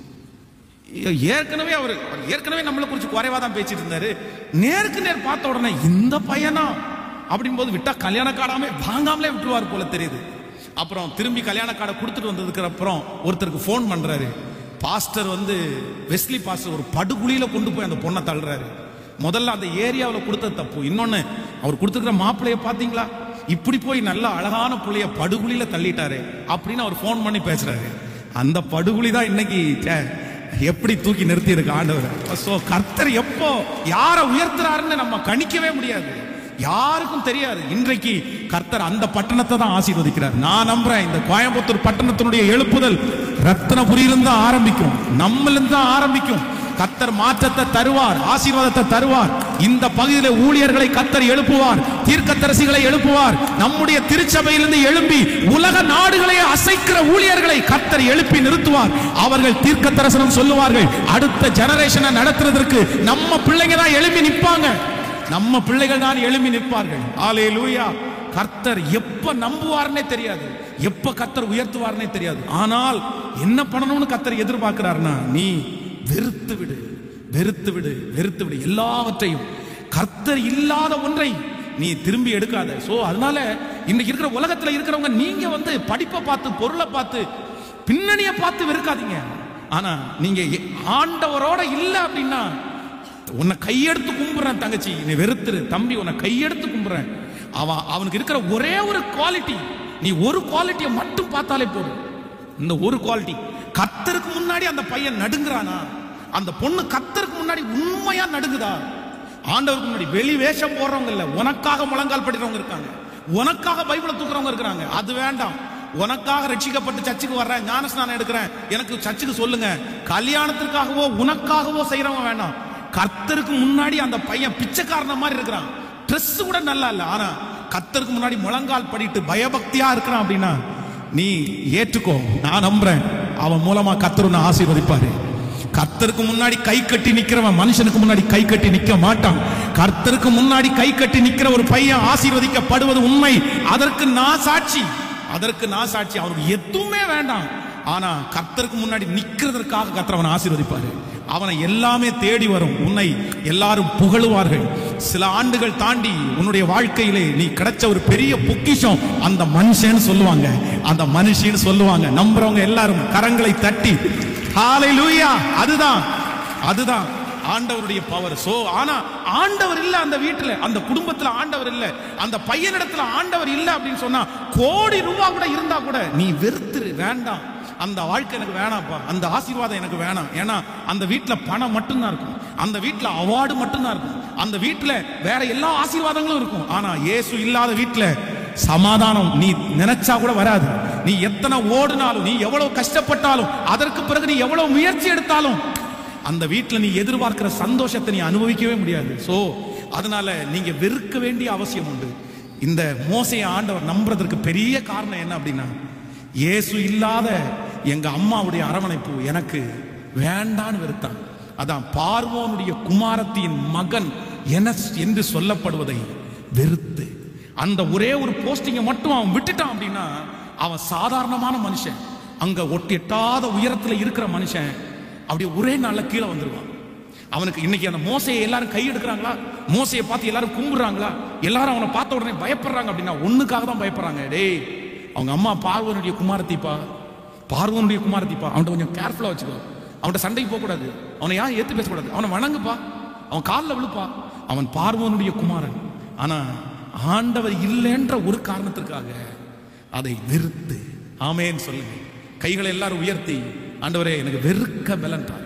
ஏற்கனவே அவர் அவர் ஏற்கனவே நம்மளை குறிச்சு குறைவா தான் பேசிட்டு இருந்தாரு நேருக்கு நேர் பார்த்த உடனே இந்த பையனா அப்படின் போது விட்டா கல்யாண காடாமே வாங்காமலே விட்டுருவார் போல தெரியுது அப்புறம் திரும்பி கல்யாண கார்டை கொடுத்துட்டு வந்ததுக்கு அப்புறம் ஒருத்தருக்கு ஃபோன் பண்றாரு பாஸ்டர் வந்து வெஸ்லி பாஸ்டர் ஒரு படுகுழியில கொண்டு போய் அந்த பொண்ணை தள்ளுறாரு முதல்ல அந்த ஏரியாவில் கொடுத்தது தப்பு இன்னொன்னு அவர் கொடுத்துருக்கிற மாப்பிள்ளைய பாத்தீங்களா இப்படி போய் நல்ல அழகான புள்ளைய படுகுழியில தள்ளிட்டாரு அப்படின்னு அவர் ஃபோன் பண்ணி பேசுறாரு அந்த படுகுழி தான் இன்னைக்கு ச்சே, எப்படி தூக்கி நிறுத்தி இருக்கு ஆண்டவர் சோ கர்த்தர் எப்போ யாரை உயர்த்துறாருன்னு நம்ம கணிக்கவே முடியாது யாருக்கும் தெரியாது இன்றைக்கு கர்த்தர் அந்த பட்டணத்தை தான் ஆசீர்வதிக்கிறார் நான் நம்புறேன் இந்த கோயம்புத்தூர் பட்டணத்தினுடைய எழுப்புதல் ரத்னபுரியிலிருந்து தான் ஆரம்பிக்கும் நம்மளிருந்து தான் ஆரம்பிக்கும் கத்தர் மாற்றத்தை தருவார் ஆசீர்வாதத்தை தருவார் இந்த பகுதியில ஊழியர்களை கத்தர் எழுப்புவார் தீர்க்கதரிசிகளை எழுப்புவார் நம்முடைய திருச்சபையிலிருந்து எழும்பி உலக நாடுகளை அசைக்கிற ஊழியர்களை கத்தர் எழுப்பி நிறுத்துவார் அவர்கள் தீர்க்க தரிசனம் சொல்லுவார்கள் அடுத்த ஜெனரேஷனை நடத்துறதற்கு நம்ம பிள்ளைங்க தான் எழும்பி நிற்பாங்க நம்ம பிள்ளைகள் தான் எழும்பி நிற்பார்கள் ஆலே லூயா கர்த்தர் எப்ப நம்புவார்னே தெரியாது எப்ப கர்த்தர் உயர்த்துவார்னே தெரியாது ஆனால் என்ன பண்ணணும்னு கர்த்தர் எதிர்பார்க்கிறார்னா நீ வெறுத்து விடு வெறுத்து விடு வெறுத்து விடு எல்லாவற்றையும் கர்த்தர் இல்லாத ஒன்றை நீ திரும்பி எடுக்காத சோ அதனால இன்னைக்கு இருக்கிற உலகத்துல இருக்கிறவங்க நீங்க வந்து படிப்பை பார்த்து பொருளை பார்த்து பின்னணியை பார்த்து வெறுக்காதீங்க ஆனா நீங்க எ- ஆண்டவரோட இல்ல அப்படின்னா உன்னை கையெடுத்து கும்பிடுறேன் தங்கச்சி நீ வெறுத்துரு தம்பி உன்னை கையெடுத்து கும்பிடுறேன் அவன் அவனுக்கு இருக்கிற ஒரே ஒரு குவாலிட்டி நீ ஒரு குவாலிட்டியை மட்டும் பார்த்தாலே போதும் இந்த ஒரு குவாலிட்டி கத்தருக்கு முன்னாடி அந்த பையன் நடுங்குறானா அந்த பொண்ணு கத்தருக்கு முன்னாடி உண்மையா நடுங்குதா ஆண்டவருக்கு முன்னாடி வெளி வேஷம் போடுறவங்க இல்ல உனக்காக முழங்கால் படிக்கிறவங்க இருக்காங்க உனக்காக பைபிளை தூக்குறவங்க இருக்கிறாங்க அது வேண்டாம் உனக்காக ரட்சிக்கப்பட்டு சர்ச்சுக்கு வர்றேன் ஞானஸ்நானம் எடுக்கிறேன் எனக்கு சர்ச்சுக்கு சொல்லுங்க கல்யாணத்திற்காகவோ உனக்காகவோ செய்யறவங்க வேண்டாம் கர்த்தருக்கு முன்னாடி அந்த பையன் பிச்சைக்காரன மாதிரி இருக்கிறான் Dress கூட நல்லா இல்ல ஆனா கர்த்தருக்கு முன்னாடி முழங்கால் படிட்டு பயபக்தியா இருக்கிறான் அப்படின்னா நீ ஏற்றுக்கோ நான் நம்புறேன் அவன் மூலமா கர்த்தர் உன்னை ஆசீர்வதிப்பாரு கர்த்தருக்கு முன்னாடி கை கட்டி நிக்கிறவன் மனுஷனுக்கு முன்னாடி கை கட்டி நிக்க மாட்டான் கர்த்தருக்கு முன்னாடி கை கட்டி நிக்கிற ஒரு பையன் ஆசீர்வதிக்கப்படுவது உண்மை அதற்கு நான் சாட்சி அதற்கு நான் சாட்சி அவனுக்கு எதுவுமே வேண்டாம் ஆனா கர்த்தருக்கு முன்னாடி நிக்கிறதற்காக கர்த்தர் அவனை ஆசீர்வதிப்பாரு அவனை எல்லாமே தேடி வரும் உன்னை எல்லாரும் புகழுவார்கள் சில ஆண்டுகள் தாண்டி உன்னுடைய வாழ்க்கையிலே நீ கிடைச்ச ஒரு பெரிய பொக்கிஷம் அந்த மனுஷன்னு சொல்லுவாங்க அந்த மனுஷின்னு சொல்லுவாங்க நம்புறவங்க எல்லாரும் கரங்களை தட்டி ஹalleluya அதுதான் அதுதான் ஆண்டவருடைய பவர் சோ ஆனா ஆண்டவர் இல்ல அந்த வீட்டுல அந்த குடும்பத்துல ஆண்டவர் இல்ல அந்த பையனிடத்துல ஆண்டவர் இல்ல அப்படின்னு சொன்னா கோடி ரூபாய் கூட இருந்தா கூட நீ வெறுத்துரு வேண்டாம் அந்த வாழ்க்கை எனக்கு வேணாம்ப்பா அந்த ஆசீர்வாதம் எனக்கு வேணாம் ஏன்னா அந்த வீட்டுல பணம் மட்டும்தான் இருக்கும் அந்த வீட்டுல அவார்டு மட்டும்தான் இருக்கும் அந்த வீட்டுல வேற எல்லா ஆசீர்வாதங்களும் இருக்கும் ஆனா இயேசு இல்லாத வீட்டுல சமாதானம் நீ நினைச்சா கூட வராது நீ எத்தனை ஓடினாலும் நீ எவ்வளவு கஷ்டப்பட்டாலும் அதற்கு பிறகு நீ எவ்வளவு முயற்சி எடுத்தாலும் அந்த வீட்டுல நீ எதிர்பார்க்கிற சந்தோஷத்தை நீ அனுபவிக்கவே முடியாது சோ அதனால நீங்க வெறுக்க வேண்டிய அவசியம் உண்டு இந்த மோசைய ஆண்டவர் நம்புறதற்கு பெரிய காரணம் என்ன அப்படின்னா இயேசு இல்லாத எங்க அம்மாவுடைய அரவணைப்பு எனக்கு வேண்டான்னு வெறுத்தான் அதான் பார்வோனுடைய குமாரத்தின் மகன் என என்று சொல்லப்படுவதை வெறுத்து அந்த ஒரே ஒரு போஸ்டிங்கை மட்டும் அவன் விட்டுட்டான் அப்படின்னா அவன் சாதாரணமான மனுஷன் அங்க ஒட்டி எட்டாத உயரத்துல இருக்கிற மனுஷன் அப்படியே ஒரே நாள்ல கீழே வந்துருவான் அவனுக்கு இன்னைக்கு அந்த மோசையை எல்லாரும் கை எடுக்கிறாங்களா மோசையை பார்த்து எல்லாரும் கும்பிடுறாங்களா எல்லாரும் அவனை பார்த்த உடனே பயப்படுறாங்க அப்படின்னா ஒண்ணுக்காக தான் பயப்படுறாங்க டேய் அவங்க அம்மா பார்வனுடைய குமாரத்திப்பா பார்வனுடைய குமாரத்திப்பா அவன்கிட்ட கொஞ்சம் கேர்ஃபுல்லா வச்சுக்கோ அவன்கிட்ட சண்டைக்கு போகக்கூடாது அவனை யாரும் ஏத்து பேசக்கூடாது அவனை வணங்குப்பா அவன் காலில் விழுப்பா அவன் பார்வனுடைய குமாரன் ஆனா ஆண்டவர் இல்லைன்ற ஒரு காரணத்திற்காக அதை வெறுத்து ஆமேன்னு சொல்லுங்க கைகளை எல்லாரும் உயர்த்தி ஆண்டவரே எனக்கு வெறுக்க பலன்றார்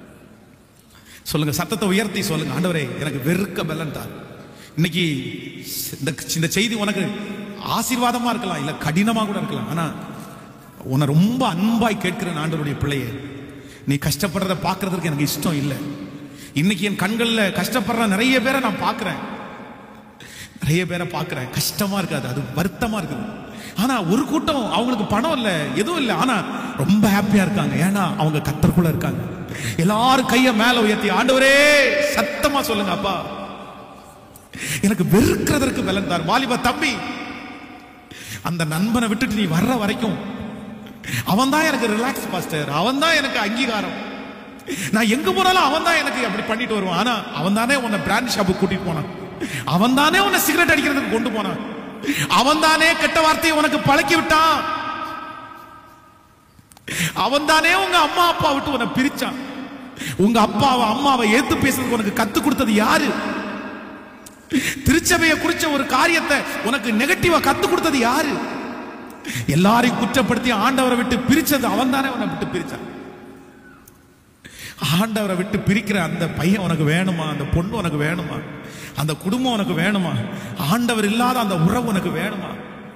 சொல்லுங்க சத்தத்தை உயர்த்தி சொல்லுங்க ஆண்டவரே எனக்கு வெறுக்க பலன்றார் இன்னைக்கு இந்த இந்த செய்தி உனக்கு ஆசீர்வாதமா இருக்கலாம் இல்ல கடினமா கூட இருக்கலாம் ஆனா உன்னை ரொம்ப அன்பாய் கேட்கிறேன் ஆண்டவருடைய பிள்ளையே நீ கஷ்டப்படுறத பார்க்கிறதுக்கு எனக்கு இஷ்டம் இல்லை இன்னைக்கு என் கண்கள்ல கஷ்டப்படுற நிறைய பேரை நான் பார்க்கிறேன் நிறைய பேரை பார்க்கிறேன் கஷ்டமா இருக்காது அது வருத்தமா இருக்குது ஆனா ஒரு கூட்டம் அவங்களுக்கு பணம் இல்ல எதுவும் இல்லை ஆனா ரொம்ப ஹாப்பியா இருக்காங்க ஏன்னா அவங்க கத்தருக்குள்ள இருக்காங்க எல்லாரும் கைய மேல உயர்த்தி ஆண்டவரே சத்தமா சொல்லுங்க அப்பா எனக்கு வெறுக்கிறதற்கு பலன் தார் வாலிப தம்பி அந்த நண்பனை விட்டுட்டு நீ வர்ற வரைக்கும் அவன் தான் எனக்கு ரிலாக்ஸ் பாஸ்டர் அவன் தான் எனக்கு அங்கீகாரம் நான் எங்க போனாலும் அவன் தான் எனக்கு அப்படி பண்ணிட்டு வருவான் ஆனா அவன் தானே உன்னை பிராண்ட் ஷாப்புக்கு கூட்டிட்டு போனான் அவன் தானே உன்னை சிகரெட் அடிக்கிறதுக்கு கொண்டு போனான் அவன் தானே கெட்ட வார்த்தையை உனக்கு பழக்கி விட்டான் அவன் தானே உங்க அம்மா அப்பா விட்டு உன்னை பிரிச்சான் உங்க அப்பாவை அம்மாவை ஏத்து பேசுறதுக்கு உனக்கு கத்து கொடுத்தது யாரு திருச்சபையை குறிச்ச ஒரு காரியத்தை உனக்கு நெகட்டிவா கத்து கொடுத்தது யாரு எல்லாரையும் குற்றப்படுத்தி ஆண்டவரை விட்டு பிரிச்சது அவன் தானே உன்னை விட்டு பிரிச்சான் ஆண்டவரை விட்டு பிரிக்கிற அந்த பையன் உனக்கு வேணுமா அந்த பொண்ணு உனக்கு வேணுமா அந்த குடும்பம் உனக்கு வேணுமா ஆண்டவர் இல்லாத அந்த உறவு உனக்கு வேணுமா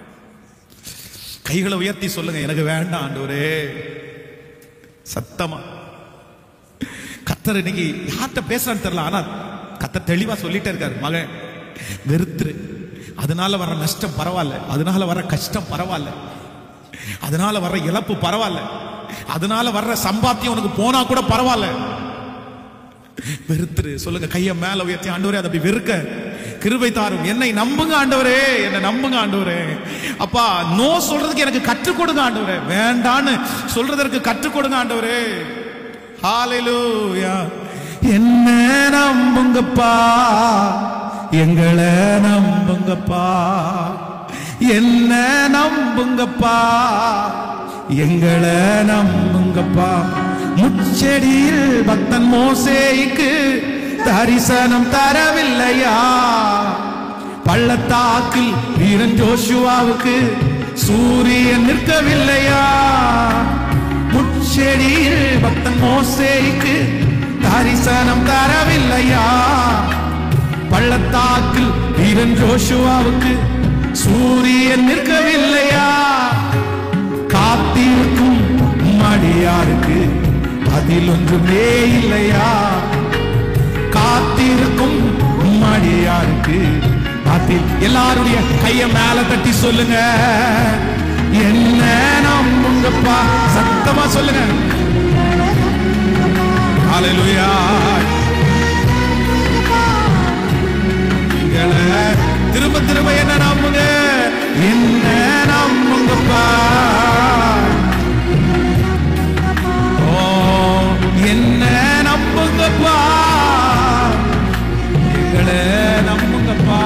கைகளை உயர்த்தி சொல்லுங்க எனக்கு வேண்டாம் ஆண்டவரே சத்தமா கத்தர் இன்னைக்கு யார்கிட்ட பேசுறான்னு தெரியல ஆனா கத்தர் தெளிவா சொல்லிட்டே இருக்காரு மகன் வெறுத்துரு அதனால வர நஷ்டம் பரவாயில்ல அதனால வர கஷ்டம் பரவாயில்ல அதனால வர்ற இழப்பு பரவாயில்ல அதனால வர்ற சம்பாத்தியம் உனக்கு போனா கூட பரவாயில்ல வெறுத்துரு சொல்லுங்க கைய மேல உயர்த்தி ஆண்டவரே அதை அப்படி வெறுக்க கிருபை தாரும் என்னை நம்புங்க ஆண்டவரே என்னை நம்புங்க ஆண்டவரே அப்பா நோ சொல்றதுக்கு எனக்கு கற்றுக் கொடுங்க ஆண்டவரே வேண்டான்னு சொல்றதற்கு கற்றுக் கொடுங்க ஆண்டவரே ஹalleluya என்ன நம்புங்கப்பா எங்களை நம்புங்கப்பா என்ன நம்புங்கப்பா எங்களை நம்புங்கப்பா முச்செடியில் பக்தன் மோசேக்கு தரிசனம் தரவில்லையா பள்ளத்தாக்கில் வீரன் ஜோஷுவாவுக்கு சூரியன் நிற்கவில்லையா முச்செடியில் பக்தன் மோசேக்கு தரிசனம் தரவில்லையா பள்ளத்தாக்கில் வீரன் ஜோஷுவாவுக்கு சூரியன் நிற்கவில்லையா காத்திருக்கும் மடியாருக்கு பதில் ஒன்றுமே இல்லையா காத்திருக்கும் மடியாருக்கு பதில் எல்லாருடைய கைய மேல தட்டி சொல்லுங்க என்ன நம்புங்கப்பா சத்தமா சொல்லுங்க ஹalleluya எங்களை திரும்ப திரும்ப என்ன நம்புங்க என்ன நம்புங்கப்பா ஓ என்ன நம்புங்கப்பா எங்களை நம்புங்கப்பா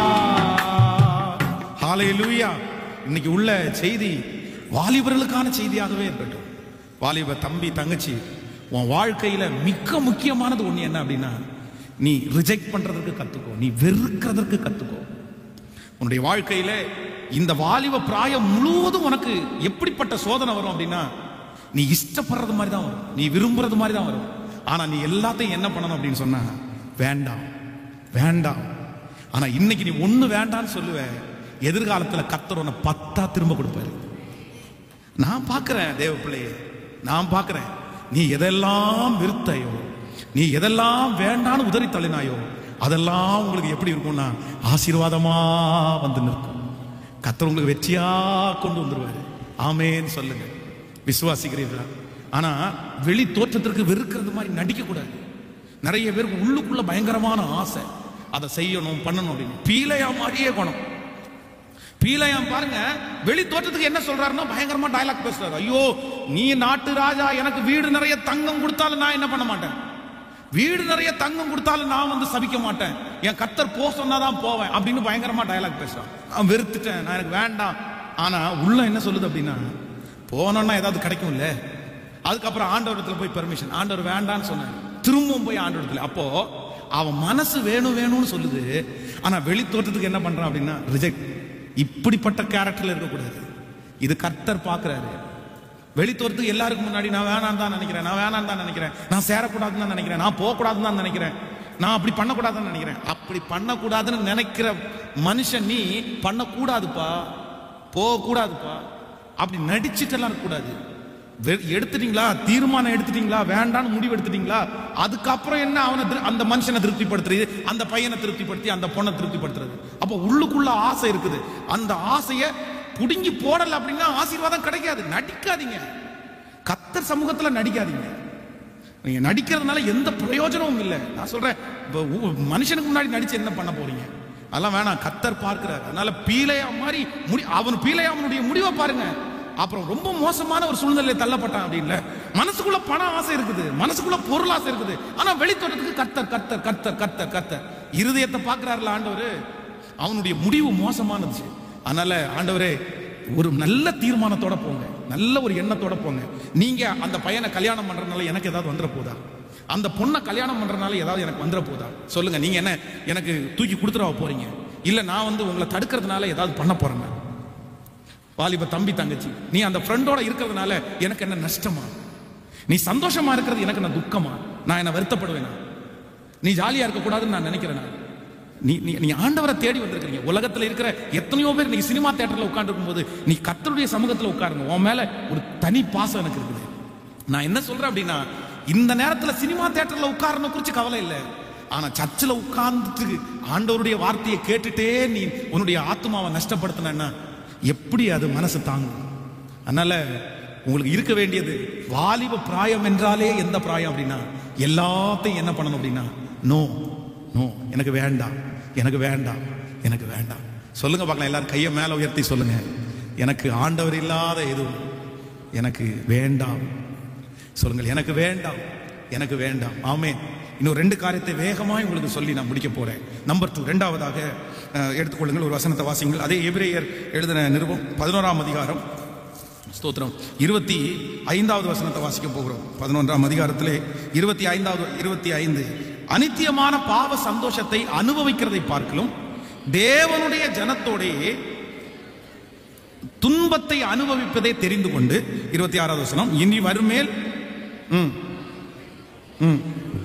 ஹalleluya இன்னைக்கு உள்ள செய்தி வாலிபர்களுக்கான செய்தியாகவே இருக்கட்டும் வாலிப தம்பி தங்கச்சி உன் வாழ்க்கையில மிக முக்கியமானது ஒண்ணு என்ன அப்படின்னா நீ ரிஜெக்ட் பண்றதுக்கு கத்துக்கோ நீ வெறுக்கிறதற்கு கத்துக்கோ உன்னுடைய வாழ்க்கையில இந்த வாலிப பிராயம் முழுவதும் உனக்கு எப்படிப்பட்ட சோதனை வரும் அப்படின்னா நீ இஷ்டப்படுறது மாதிரி தான் வரும் நீ விரும்புறது மாதிரி தான் வரும் ஆனா நீ எல்லாத்தையும் என்ன பண்ணணும் அப்படின்னு சொன்னா வேண்டாம் வேண்டாம் ஆனா இன்னைக்கு நீ ஒண்ணு வேண்டாம்னு சொல்லுவ எதிர்காலத்துல கத்தர் உன்னை பத்தா திரும்ப கொடுப்பாரு நான் பார்க்கிறேன் தேவ பிள்ளையே நான் பார்க்கிறேன் நீ எதெல்லாம் விருத்தையோ நீ எதெல்லாம் வேண்டான்னு உதறி தள்ளினாயோ அதெல்லாம் உங்களுக்கு எப்படி இருக்கும்னா ஆசீர்வாதமா வந்து நிற்கும் கத்தர் உங்களுக்கு வெற்றியா கொண்டு வந்துருவாரு ஆமேன்னு சொல்லுங்க விசுவாசிக்கிறீர்களா ஆனா வெளி தோற்றத்திற்கு வெறுக்கிறது மாதிரி நடிக்க கூடாது நிறைய பேருக்கு உள்ளுக்குள்ள பயங்கரமான ஆசை அதை செய்யணும் பண்ணணும் அப்படின்னு பீலையா மாதிரியே குணம் பீலையாம் பாருங்க வெளி தோற்றத்துக்கு என்ன சொல்றாருன்னா பயங்கரமா டயலாக் பேசுறாரு ஐயோ நீ நாட்டு ராஜா எனக்கு வீடு நிறைய தங்கம் கொடுத்தாலும் நான் என்ன பண்ண மாட்டேன் வீடு நிறைய தங்கம் கொடுத்தாலும் நான் வந்து சபிக்க மாட்டேன் என் கத்தர் போ சொன்னாதான் போவேன் அப்படின்னு பயங்கரமா டயலாக் பேசுறான் நான் வெறுத்துட்டேன் நான் எனக்கு வேண்டாம் ஆனா உள்ள என்ன சொல்லுது அப்படின்னா போனோம்னா ஏதாவது கிடைக்கும் இல்ல அதுக்கப்புறம் ஆண்டவரத்துல போய் பெர்மிஷன் ஆண்டவர் வேண்டான்னு சொன்னார் திரும்பவும் போய் ஆண்டவரத்துல அப்போ அவன் மனசு வேணும் வேணும்னு சொல்லுது ஆனா வெளி தோற்றத்துக்கு என்ன பண்றான் அப்படின்னா ரிஜெக்ட் இப்படிப்பட்ட கேரக்டர்ல இருக்கக்கூடாது இது கர்த்தர் பார்க்கறாரு வெளித்தோரத்துக்கு எல்லாருக்கும் முன்னாடி நான் வேணாம் தான் நினைக்கிறேன் நான் வேணாம் தான் நினைக்கிறேன் நான் சேரக்கூடாதுன்னு தான் நினைக்கிறேன் நான் போகக்கூடாதுன்னு தான் நினைக்கிறேன் நான் அப்படி பண்ணக்கூடாதுன்னு நினைக்கிறேன் அப்படி பண்ணக்கூடாதுன்னு நினைக்கிற மனுஷன் நீ பண்ணக்கூடாதுப்பா போகக்கூடாதுப்பா அப்படி நடிச்சுட்டெல்லாம் இருக்கக்கூடாது வெ- எடுத்துட்டீங்களா தீர்மானம் எடுத்துட்டீங்களா வேண்டான்னு முடிவு எடுத்துட்டீங்களா அதுக்கப்புறம் என்ன அவனை திரு- அந்த மனுஷனை திருப்திப்படுத்துறது அந்த பையனை திருப்திப்படுத்தி அந்த பொண்ணை திருப்திப்படுத்துறது அப்போ உள்ளுக்குள்ள ஆசை இருக்குது அந்த ஆசையை புடுங்கி போடல அப்படின்னா ஆசீர்வாதம் கிடைக்காது நடிக்காதீங்க கத்தர் சமூகத்துல நடிக்காதீங்க நீங்க நடிக்கிறதுனால எந்த பிரயோஜனமும் இல்லை நான் சொல்றேன் இப்ப ஊ- மனுஷனுக்கு முன்னாடி நடிச்சு என்ன பண்ண போறீங்க அதெல்லாம் வேணாம் கத்தர் பார்க்கிறார் அதனால பீலையா மாதிரி முடி அவன் பீலையா அவனுடைய முடிவை பாருங்க அப்புறம் ரொம்ப மோசமான ஒரு சூழ்நிலையை தள்ளப்பட்டான் அப்படின்ல மனசுக்குள்ள பண ஆசை இருக்குது மனசுக்குள்ள பொருள் ஆசை இருக்குது ஆனா வெளித்தோட்டத்துக்கு கத்தர் கத்தர் கத்தர் கத்தர் கத்தர் இருதயத்தை பார்க்கிறாருல ஆண்டவர் அவனுடைய முடிவு மோசமானது அதனால ஆண்டவரே ஒரு நல்ல தீர்மானத்தோட போங்க நல்ல ஒரு எண்ணத்தோட போங்க நீங்க அந்த பையனை கல்யாணம் பண்றதுனால எனக்கு ஏதாவது வந்துட போதா அந்த பொண்ணை கல்யாணம் பண்றதுனால ஏதாவது எனக்கு வந்துட போதா சொல்லுங்க நீங்க என்ன எனக்கு தூக்கி கொடுத்துடவா போறீங்க இல்ல நான் வந்து உங்களை தடுக்கிறதுனால ஏதாவது பண்ண போறேன் வாலிப தம்பி தங்கச்சி நீ அந்த ஃப்ரெண்டோட இருக்கிறதுனால எனக்கு என்ன நஷ்டமா நீ சந்தோஷமா இருக்கிறது எனக்கு என்ன துக்கமா நான் என்ன வருத்தப்படுவேனா நீ ஜாலியா இருக்க கூடாதுன்னு நான் நினைக்கிறேன் நீ நீ நீ ஆண்டவரை தேடி வந்திருக்கிறீங்க உலகத்துல இருக்கிற எத்தனையோ பேர் நீங்க சினிமா தியேட்டர்ல உட்கார்ந்து போது நீ கத்தருடைய சமூகத்துல உட்காருங்க உன் மேல ஒரு தனி பாசம் எனக்கு இருக்குது நான் என்ன சொல்றேன் அப்படின்னா இந்த நேரத்துல சினிமா தியேட்டர்ல உட்காரணும் குறிச்சு கவலை இல்லை ஆனா சர்ச்சில் உட்கார்ந்துட்டு ஆண்டவருடைய வார்த்தையை கேட்டுட்டே நீ உன்னுடைய ஆத்மாவை நஷ்டப்படுத்தினா எப்படி அது மனசு தாங்கும் அதனால உங்களுக்கு இருக்க வேண்டியது வாலிப பிராயம் என்றாலே எந்த பிராயம் அப்படின்னா எல்லாத்தையும் என்ன பண்ணணும் அப்படின்னா நோ நோ எனக்கு வேண்டாம் எனக்கு வேண்டாம் எனக்கு வேண்டாம் சொல்லுங்க பார்க்கலாம் எல்லாரும் கையை மேல உயர்த்தி சொல்லுங்க எனக்கு ஆண்டவர் இல்லாத எதுவும் எனக்கு வேண்டாம் சொல்லுங்கள் எனக்கு வேண்டாம் எனக்கு வேண்டாம் ஆமே இன்னும் ரெண்டு காரியத்தை வேகமாய் உங்களுக்கு சொல்லி நான் முடிக்க போறேன் நம்பர் டூ ரெண்டாவதாக அஹ், எடுத்துக்கொள்ளுங்கள் ஒரு வசனத்தை வாசிங்கள் அதே எபிரேயர் எழுதின நிருபம் பதினோராம் அதிகாரம் ஸ்தோத்திரம் இருபத்தி ஐந்தாவது வசனத்தை வாசிக்க போகிறோம் பதினொன்றாம் அதிகாரத்திலே இருபத்தி ஐந்தாவது இருபத்தி ஐந்து அனித்தியமான பாவ சந்தோஷத்தை அனுபவிக்கிறதை பார்க்கலும் தேவனுடைய ஜனத்தோடையே துன்பத்தை அனுபவிப்பதை தெரிந்து கொண்டு இருபத்தி ஆறாவது வசனம் இனி வருமேல் ம், ம்.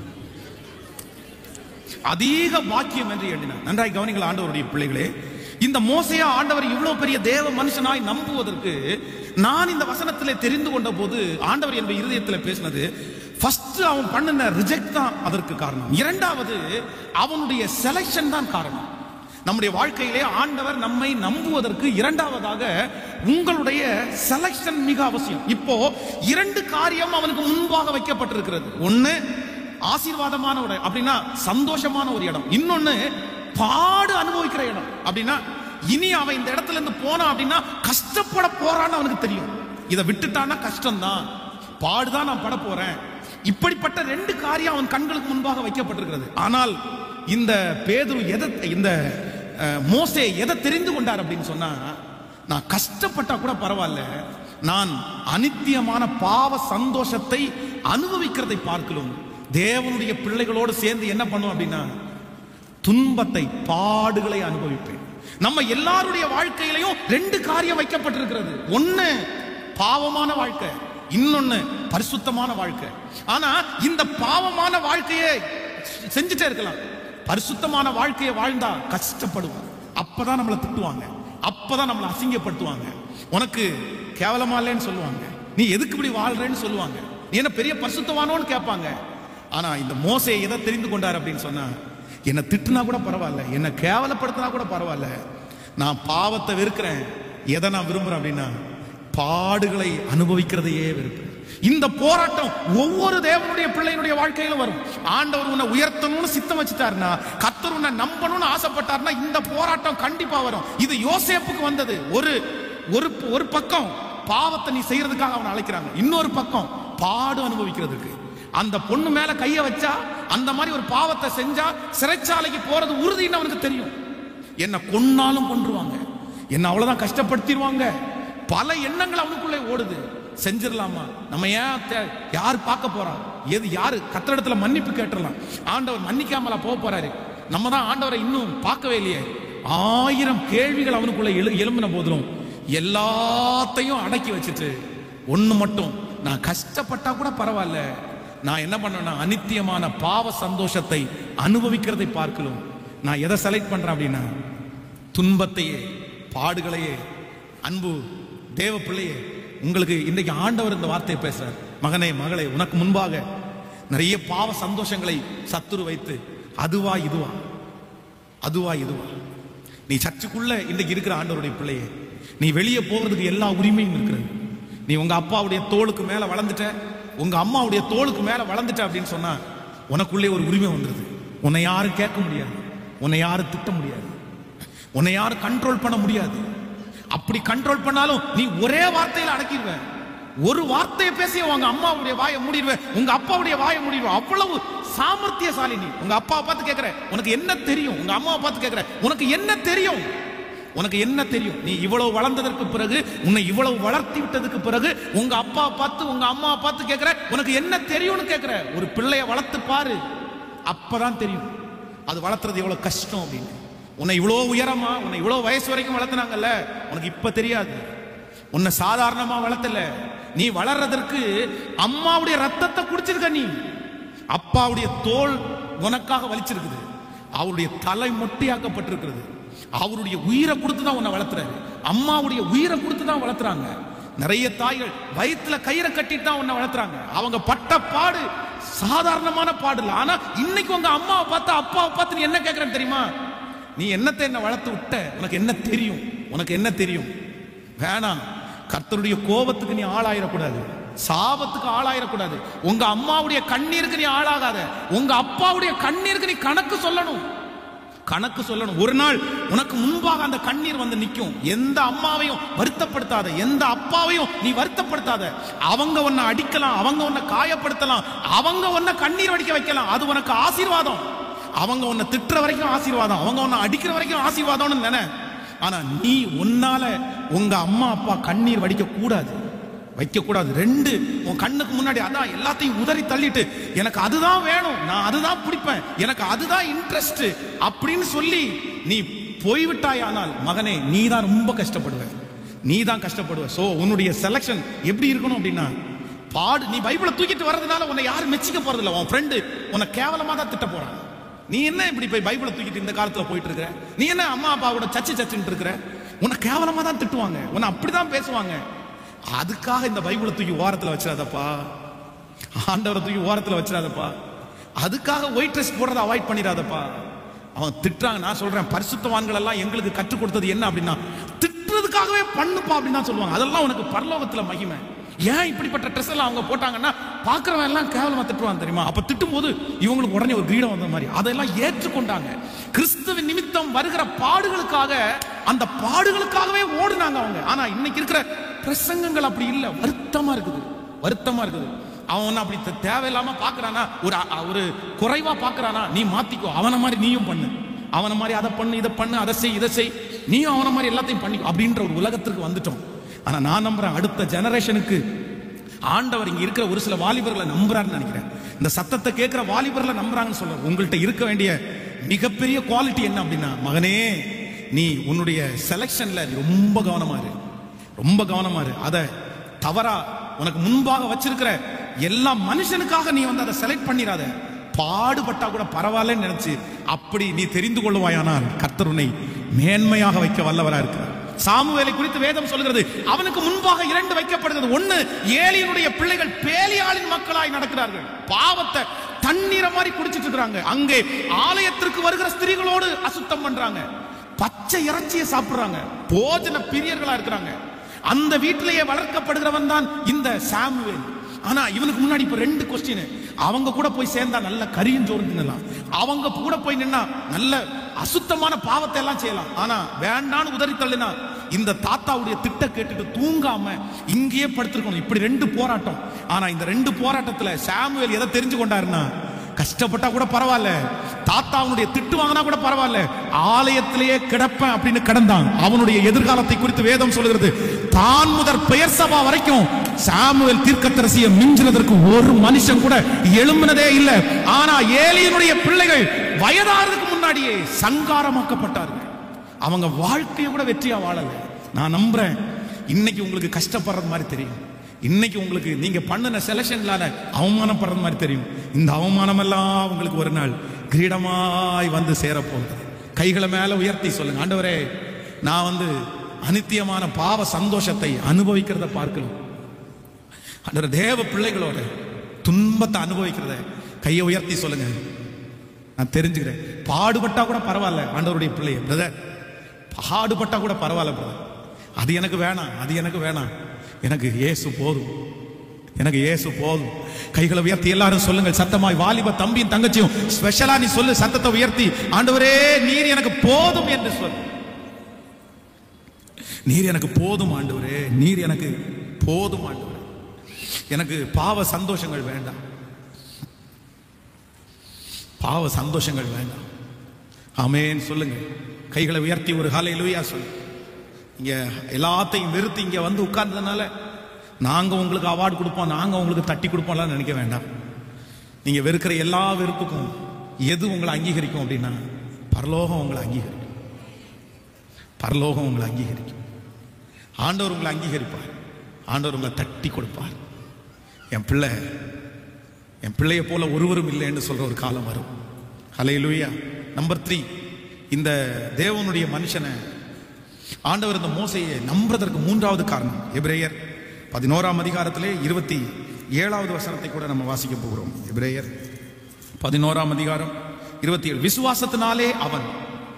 அதிக பாக்கியம் என்று எண்ணினார் நன்றாய் கவனிங்கள் ஆண்டவருடைய பிள்ளைகளே இந்த மோசையா ஆண்டவர் இவ்வளவு பெரிய தேவ மனுஷனாய் நம்புவதற்கு நான் இந்த வசனத்திலே தெரிந்து கொண்ட போது ஆண்டவர் என் இருதயத்தில் பேசினது ஃபர்ஸ்ட் அவன் பண்ணின ரிஜெக்ட் தான் அதற்கு காரணம் இரண்டாவது அவனுடைய செலெக்ஷன் தான் காரணம் நம்முடைய வாழ்க்கையிலே ஆண்டவர் நம்மை நம்புவதற்கு இரண்டாவதாக உங்களுடைய செலக்ஷன் மிக அவசியம் இப்போ இரண்டு காரியம் அவனுக்கு முன்பாக வைக்கப்பட்டிருக்கிறது ஒண்ணு ஆசீர்வாதமான ஒரு அப்படின்னா சந்தோஷமான ஒரு இடம் இன்னொன்னு பாடு அனுபவிக்கிற இடம் அப்படின்னா இனி அவன் இந்த இடத்துல இருந்து போனான் அப்படின்னா கஷ்டப்பட போறான்னு அவனுக்கு தெரியும் இதை விட்டுட்டான்னா கஷ்டம்தான் பாடுதான் நான் பட போறேன் இப்படிப்பட்ட ரெண்டு காரியம் அவன் கண்களுக்கு முன்பாக வைக்கப்பட்டிருக்கிறது ஆனால் இந்த பேதுரு எதை இந்த அஹ், மோசே எதை தெரிந்து கொண்டார் அப்படின்னு சொன்னா நான் கஷ்டப்பட்டா கூட பரவாயில்ல நான் அனித்தியமான பாவ சந்தோஷத்தை அனுபவிக்கிறதை பார்க்கலாம் தேவனுடைய பிள்ளைகளோடு சேர்ந்து என்ன பண்ணும் அப்படின்னா துன்பத்தை பாடுகளை அனுபவிப்பேன் நம்ம எல்லாருடைய வாழ்க்கையிலையும் ரெண்டு காரியம் வைக்கப்பட்டிருக்கிறது ஒண்ணு பாவமான வாழ்க்கை இன்னொன்னு பரிசுத்தமான வாழ்க்கை ஆனா இந்த பாவமான வாழ்க்கையை செ- செஞ்சுட்டே இருக்கலாம் பரிசுத்தமான வாழ்க்கையை வாழ்ந்தா கஷ்டப்படுவோம் அப்பதான் நம்மளை திட்டுவாங்க அப்பதான் நம்மளை அசிங்கப்படுத்துவாங்க உனக்கு கேவலமா இல்லைன்னு சொல்லுவாங்க நீ எதுக்கு இப்படி வாழ்றேன்னு சொல்லுவாங்க நீ என்ன பெரிய பரிசுத்தவானோன்னு கேட்பாங்க ஆனா இந்த மோசே எதை தெரிந்து கொண்டார் அப்படின்னு சொன்னா என்னை திட்டுனா கூட பரவாயில்ல என்னை கேவலப்படுத்தினா கூட பரவாயில்ல நான் பாவத்தை வெறுக்கிறேன் எதை நான் விரும்புறேன் அப்படின்னா பாடுகளை அனுபவிக்கிறதையே வெறுப்பேன் இந்த போராட்டம் ஒவ்வொரு தேவனுடைய பிள்ளையினுடைய வாழ்க்கையிலும் வரும் ஆண்டவர் உன்னை உயர்த்தணும்னு சித்தம் வச்சுட்டாருன்னா கத்தர் உன்னை நம்பணும்னு ஆசைப்பட்டாருன்னா இந்த போராட்டம் கண்டிப்பா வரும் இது யோசேப்புக்கு வந்தது ஒரு ஒரு ஒரு பக்கம் பாவத்தை நீ செய்யறதுக்காக அவனை அழைக்கிறாங்க இன்னொரு பக்கம் பாடு அனுபவிக்கிறதுக்கு அந்த பொண்ணு மேல கைய வச்சா அந்த மாதிரி ஒரு பாவத்தை செஞ்சா சிறைச்சாலைக்கு போறது உறுதின்னு அவனுக்கு தெரியும் என்ன கொன்னாலும் கொன்றுவாங்க என்ன அவ்வளவுதான் கஷ்டப்படுத்திடுவாங்க பல எண்ணங்கள் அவனுக்குள்ளே ஓடுது செஞ்சிடலாமா நம்ம ஏன் தே- யார் பார்க்க போறா எது யாரு கத்திரிடத்துல மன்னிப்பு கேட்டுடலாம் ஆண்டவர் மன்னிக்காமலா போக போறாரு நம்ம தான் ஆண்டவரை இன்னும் பார்க்கவே இல்லையே ஆயிரம் கேள்விகள் அவனுக்குள்ள எழு எழும்பின போதிலும் எல்லாத்தையும் அடக்கி வச்சுட்டு ஒண்ணு மட்டும் நான் கஷ்டப்பட்டா கூட பரவாயில்ல நான் என்ன பண்ணேன்னா அனித்தியமான பாவ சந்தோஷத்தை அனுபவிக்கிறதை பார்க்கலாம் நான் எதை செலக்ட் பண்றேன் அப்படின்னா துன்பத்தையே பாடுகளையே அன்பு தேவ பிள்ளையே உங்களுக்கு இன்றைக்கு ஆண்டவர் இந்த வார்த்தையை பேசுறார் மகனே மகளே உனக்கு முன்பாக நிறைய பாவ சந்தோஷங்களை சத்துரு வைத்து அதுவா இதுவா அதுவா இதுவா நீ சர்ச்சுக்குள்ள இன்றைக்கு இருக்கிற ஆண்டவருடைய பிள்ளையே நீ வெளியே போகிறதுக்கு எல்லா உரிமையும் இருக்கிறது நீ உங்க அப்பாவுடைய தோளுக்கு மேல வளர்ந்துட்ட உங்க அம்மாவுடைய தோளுக்கு மேல வளர்ந்துட்ட அப்படின்னு சொன்னா உனக்குள்ளே ஒரு உரிமை வந்துருது உன்னை யாரும் கேட்க முடியாது உன்னை யாரும் திட்ட முடியாது உன்னை யாரும் கண்ட்ரோல் பண்ண முடியாது அப்படி கண்ட்ரோல் பண்ணாலும் நீ ஒரே வார்த்தையில அடக்கிடுவ ஒரு வார்த்தையை பேசி உங்க அம்மாவுடைய வாயை மூடிடுவேன் உங்க அப்பாவுடைய வாயை மூடிடுவேன் அவ்வளவு சாமர்த்தியசாலி நீ உங்க அப்பாவை பார்த்து கேட்கிற உனக்கு என்ன தெரியும் உங்க அம்மாவை பார்த்து கேட்கிற உனக்கு என்ன தெரியும் உனக்கு என்ன தெரியும் நீ இவ்வளவு வளர்ந்ததற்கு பிறகு உன்னை இவ்வளவு வளர்த்தி விட்டதுக்கு பிறகு உங்க அப்பா பார்த்து உங்க அம்மாவை பார்த்து கேட்கிற உனக்கு என்ன தெரியும்னு கேட்கிற ஒரு பிள்ளைய வளர்த்து பாரு அப்பதான் தெரியும் அது வளர்த்துறது எவ்வளவு கஷ்டம் அப்படின்னு உன்னை இவ்வளோ உயரமா உன்னை இவ்வளோ வயசு வரைக்கும் வளர்த்துனாங்கல்ல உனக்கு இப்ப தெரியாது உன்னை சாதாரணமா வளர்த்தல நீ வளர்றதற்கு அம்மாவுடைய ரத்தத்தை குடிச்சிருக்க நீ அப்பாவுடைய தோல் உனக்காக வலிச்சிருக்குது அவருடைய தலை மொட்டையாக்கப்பட்டிருக்கிறது அவருடைய உயிரை கொடுத்து தான் உன்னை வளர்த்துறாரு அம்மாவுடைய உயிரை கொடுத்து தான் வளர்த்துறாங்க நிறைய தாய்கள் வயிற்றுல கயிறை கட்டிட்டு தான் உன்னை வளர்த்துறாங்க அவங்க பட்ட பாடு சாதாரணமான பாடு இல்லை ஆனா இன்னைக்கு உங்க அம்மாவை பார்த்தா அப்பாவை பார்த்து நீ என்ன கேட்கறேன்னு தெரியுமா நீ என்னத்தை என்ன வளர்த்து விட்ட உனக்கு என்ன தெரியும் உனக்கு என்ன தெரியும் வேணாம் கர்த்தருடைய கோபத்துக்கு நீ ஆளாயிடக்கூடாது சாபத்துக்கு ஆளாயிடக்கூடாது உங்க அம்மாவுடைய கண்ணீருக்கு நீ ஆளாகாத உங்க அப்பாவுடைய கண்ணீருக்கு நீ கணக்கு சொல்லணும் கணக்கு சொல்லணும் ஒரு நாள் உனக்கு முன்பாக அந்த கண்ணீர் வந்து நிற்கும் எந்த அம்மாவையும் வருத்தப்படுத்தாத எந்த அப்பாவையும் நீ வருத்தப்படுத்தாத அவங்க உன்னை அடிக்கலாம் அவங்க உன்னை காயப்படுத்தலாம் அவங்க உன்னை கண்ணீர் வடிக்க வைக்கலாம் அது உனக்கு ஆசீர்வாதம் அவங்க உன்னை திட்டுற வரைக்கும் ஆசீர்வாதம் அவங்க உன்னை அடிக்கிற வரைக்கும் ஆசீர்வாதம்னு நினை ஆனா நீ உன்னால உங்க அம்மா அப்பா கண்ணீர் வடிக்க கூடாது வைக்க கூடாது ரெண்டு உன் கண்ணுக்கு முன்னாடி அதான் எல்லாத்தையும் உதறி தள்ளிட்டு எனக்கு அதுதான் வேணும் நான் அதுதான் பிடிப்பேன் எனக்கு அதுதான் இன்ட்ரெஸ்ட் அப்படின்னு சொல்லி நீ போய்விட்டாயானால் மகனே நீ தான் ரொம்ப கஷ்டப்படுவ நீ தான் கஷ்டப்படுவ சோ உன்னுடைய செலக்ஷன் எப்படி இருக்கணும் அப்படின்னா பாடு நீ பைபிளை தூக்கிட்டு வர்றதுனால உன்னை யாரும் மெச்சிக்க போறதில்ல உன் ஃப்ரெண்டு உன்னை கேவலமா தான் திட்ட போறான் நீ என்ன இப்படி போய் பைபிளை தூக்கிட்டு இந்த காலத்துல போயிட்டு இருக்கிற நீ என்ன அம்மா அப்பாவோட சச்சு சச்சுன்னு இருக்கிற உன்னை கேவலமா தான் திட்டுவாங்க உன்னை அப்படிதான் பேசுவாங்க அதுக்காக இந்த பைபிளை தூக்கி ஓரத்துல வச்சிடாதப்பா ஆண்டவரை தூக்கி ஓரத்துல வச்சிடாதப்பா அதுக்காக ஒயிட் ட்ரெஸ் போடுறத அவாய்ட் பண்ணிடாதப்பா அவன் திட்டுறாங்க நான் சொல்றேன் பரிசுத்தவான்கள் எல்லாம் எங்களுக்கு கற்றுக் கொடுத்தது என்ன அப்படின்னா திட்டுறதுக்காகவே பண்ணுப்பா அப்படின்னு தான் சொல்லுவாங்க அதெல்லாம் உனக்கு பரலோகத்துல மகிமை ஏன் இப்படிப்பட்ட ட்ரெஸ் எல்லாம் அவங்க போட்டாங்கன்னா பார்க்கறவன் எல்லாம் கேவலமா திட்டுவான் தெரியுமா அப்ப திட்டும் போது இவங்களுக்கு உடனே ஒரு கிரீடம் வந்த மாதிரி அதெல்லாம் ஏற்றுக்கொண்டாங்க கிறிஸ்துவின் நிமித்தம் வருகிற பாடுகளுக்காக அந்த பாடுகளுக்காகவே ஓடுனாங்க அவங்க ஆனா இன்னைக்கு இருக்கிற பிரசங்கங்கள் அப்படி இல்லை வருத்தமா இருக்குது வருத்தமா இருக்குது அவன் ஒன்னும் அப்படி தே- தேவையில்லாம பாக்குறானா ஒரு அ- ஒரு குறைவா பாக்குறானா நீ மாத்திக்கோ அவன மாதிரி நீயும் பண்ணு அவன மாதிரி அதை பண்ணு இதை பண்ணு அதை செய் இதை செய் நீயும் அவன மாதிரி எல்லாத்தையும் பண்ணிக்கோ அப்படின்ற ஒரு உலகத்திற்கு வந்துட்டோம் ஆனா நான் நம்புறேன் அடுத்த ஜெனரேஷனுக்கு ஆண்டவர் இங்க இருக்கிற ஒரு சில வாலிபர்களை நம்புறாருன்னு நினைக்கிறேன் இந்த சத்தத்தை கேட்கிற வாலிபர்களை நம்புறாங்கன்னு சொல்றேன் உங்கள்கிட்ட இருக்க வேண்டிய மிகப்பெரிய குவாலிட்டி என்ன அப்படின்னா மகனே நீ உன்னுடைய செலெக்ஷன்ல ரொம்ப கவனமா இரு ரொம்ப கவனமா இரு அதை தவறா உனக்கு முன்பாக வச்சிருக்கிற எல்லா மனுஷனுக்காக நீ வந்து அதை செலக்ட் பண்ணிராத பாடுபட்டா கூட பரவாயில்லன்னு நினைச்சு அப்படி நீ தெரிந்து கொள்ளுவாயானால் கர்த்தர் உன்னை மேன்மையாக வைக்க வல்லவரா இருக்கிறார் சாமுவேலை குறித்து வேதம் சொல்கிறது அவனுக்கு முன்பாக இரண்டு வைக்கப்படுகிறது ஒண்ணு ஏலியனுடைய பிள்ளைகள் பேலியாளின் மக்களாய் நடக்கிறார்கள் பாவத்தை தண்ணீரை மாதிரி குடிச்சிட்டு இருக்காங்க அங்கே ஆலயத்திற்கு வருகிற ஸ்திரீகளோடு அசுத்தம் பண்றாங்க பச்சை இறைச்சியை சாப்பிடுறாங்க போஜன பிரியர்களா இருக்கிறாங்க அந்த வீட்டிலேயே வளர்க்கப்படுகிறவன் தான் இந்த சாமுவேல் ஆனா இவனுக்கு முன்னாடி இப்ப ரெண்டு கொஸ்டின் அவங்க கூட போய் சேர்ந்தா நல்ல கரியும் சோறு தின்னலாம் அவங்க கூட போய் நின்னா நல்ல அசுத்தமான பாவத்தை எல்லாம் செய்யலாம் ஆனா வேண்டான்னு உதறி தள்ளினா இந்த தாத்தாவுடைய திட்ட கேட்டுட்டு தூங்காம இங்கேயே படுத்திருக்கணும் இப்படி ரெண்டு போராட்டம் ஆனா இந்த ரெண்டு போராட்டத்துல சாமுவேல் எதை தெரிஞ்சு கொண்டாருன்னா கஷ்டப்பட்டா கூட பரவாயில்ல தாத்தா அவனுடைய திட்டு வாங்கினா கூட பரவாயில்ல ஆலயத்திலேயே கிடப்பேன் அப்படின்னு கிடந்தான் அவனுடைய எதிர்காலத்தை குறித்து வேதம் சொல்கிறது தான் முதற் பெயர் சபா வரைக்கும் சாமுவேல் தீர்க்கத்தரசியை மிஞ்சினதற்கு ஒரு மனுஷன் கூட எழும்பினதே இல்லை ஆனா ஏலியனுடைய பிள்ளைகள் வயதாறதுக்கு முன்னாடியே சங்காரமாக்கப்பட்டார்கள் அவங்க வாழ்க்கையை கூட வெற்றியா வாழல நான் நம்புறேன் இன்னைக்கு உங்களுக்கு கஷ்டப்படுறது மாதிரி தெரியும் இன்னைக்கு உங்களுக்கு நீங்க பண்ணின செலக்ஷன்லால அவமானப்படுறது மாதிரி தெரியும் இந்த அவமானம் எல்லாம் உங்களுக்கு ஒரு நாள் கிரீடமாய் வந்து சேரப்போகுது கைகளை மேல உயர்த்தி சொல்லுங்க ஆண்டவரே நான் வந்து அனித்தியமான பாவ சந்தோஷத்தை அனுபவிக்கிறத பார்க்கலாம் ஆண்டவர் தேவ பிள்ளைகளோட துன்பத்தை அனுபவிக்கிறத கையை உயர்த்தி சொல்லுங்க நான் தெரிஞ்சுக்கிறேன் பாடுபட்டா கூட பரவாயில்ல ஆண்டவருடைய பிள்ளைய பிரதர் பாடுபட்டா கூட பரவாயில்ல பிரதர் அது எனக்கு வேணாம் அது எனக்கு வேணாம் எனக்கு இயேசு போதும் எனக்கு இயேசு போதும் கைகளை உயர்த்தி எல்லாரும் சொல்லுங்கள் சத்தமாய் வாலிப தம்பியும் தங்கச்சியும் ஸ்பெஷலா நீ சொல்லு சத்தத்தை உயர்த்தி ஆண்டவரே நீர் எனக்கு போதும் என்று சொல் நீர் எனக்கு போதும் ஆண்டவரே நீர் எனக்கு போதும் ஆண்டவரே எனக்கு பாவ சந்தோஷங்கள் வேண்டாம் பாவ சந்தோஷங்கள் வேண்டாம் ஆமென் சொல்லுங்க கைகளை உயர்த்தி ஒரு காலை லூயா சொல்லு இங்க எல்லாத்தையும் வெறுத்து இங்க வந்து உட்கார்ந்ததுனால நாங்க உங்களுக்கு அவார்டு கொடுப்போம் நாங்க உங்களுக்கு தட்டி கொடுப்போம்லாம் நினைக்க வேண்டாம் நீங்க வெறுக்கிற எல்லா வெறுப்புக்கும் எது உங்களை அங்கீகரிக்கும் அப்படின்னா பரலோகம் உங்களை அங்கீகரிக்கும் பரலோகம் உங்களை அங்கீகரிக்கும் ஆண்டவர் உங்களை அங்கீகரிப்பார் ஆண்டவர் உங்களை தட்டி கொடுப்பார் என் பிள்ளை என் பிள்ளைய போல ஒருவரும் இல்லைன்னு சொல்ற ஒரு காலம் வரும் ஹலே லூயா நம்பர் த்ரீ இந்த தேவனுடைய மனுஷனை ஆண்டவர் இந்த மோசையை நம்புறதற்கு மூன்றாவது காரணம் எபிரேயர் பதினோராம் அதிகாரத்திலே இருபத்தி ஏழாவது வசனத்தை கூட நம்ம வாசிக்க போகிறோம் எபிரேயர் பதினோராம் அதிகாரம் இருபத்தி ஏழு விசுவாசத்தினாலே அவன்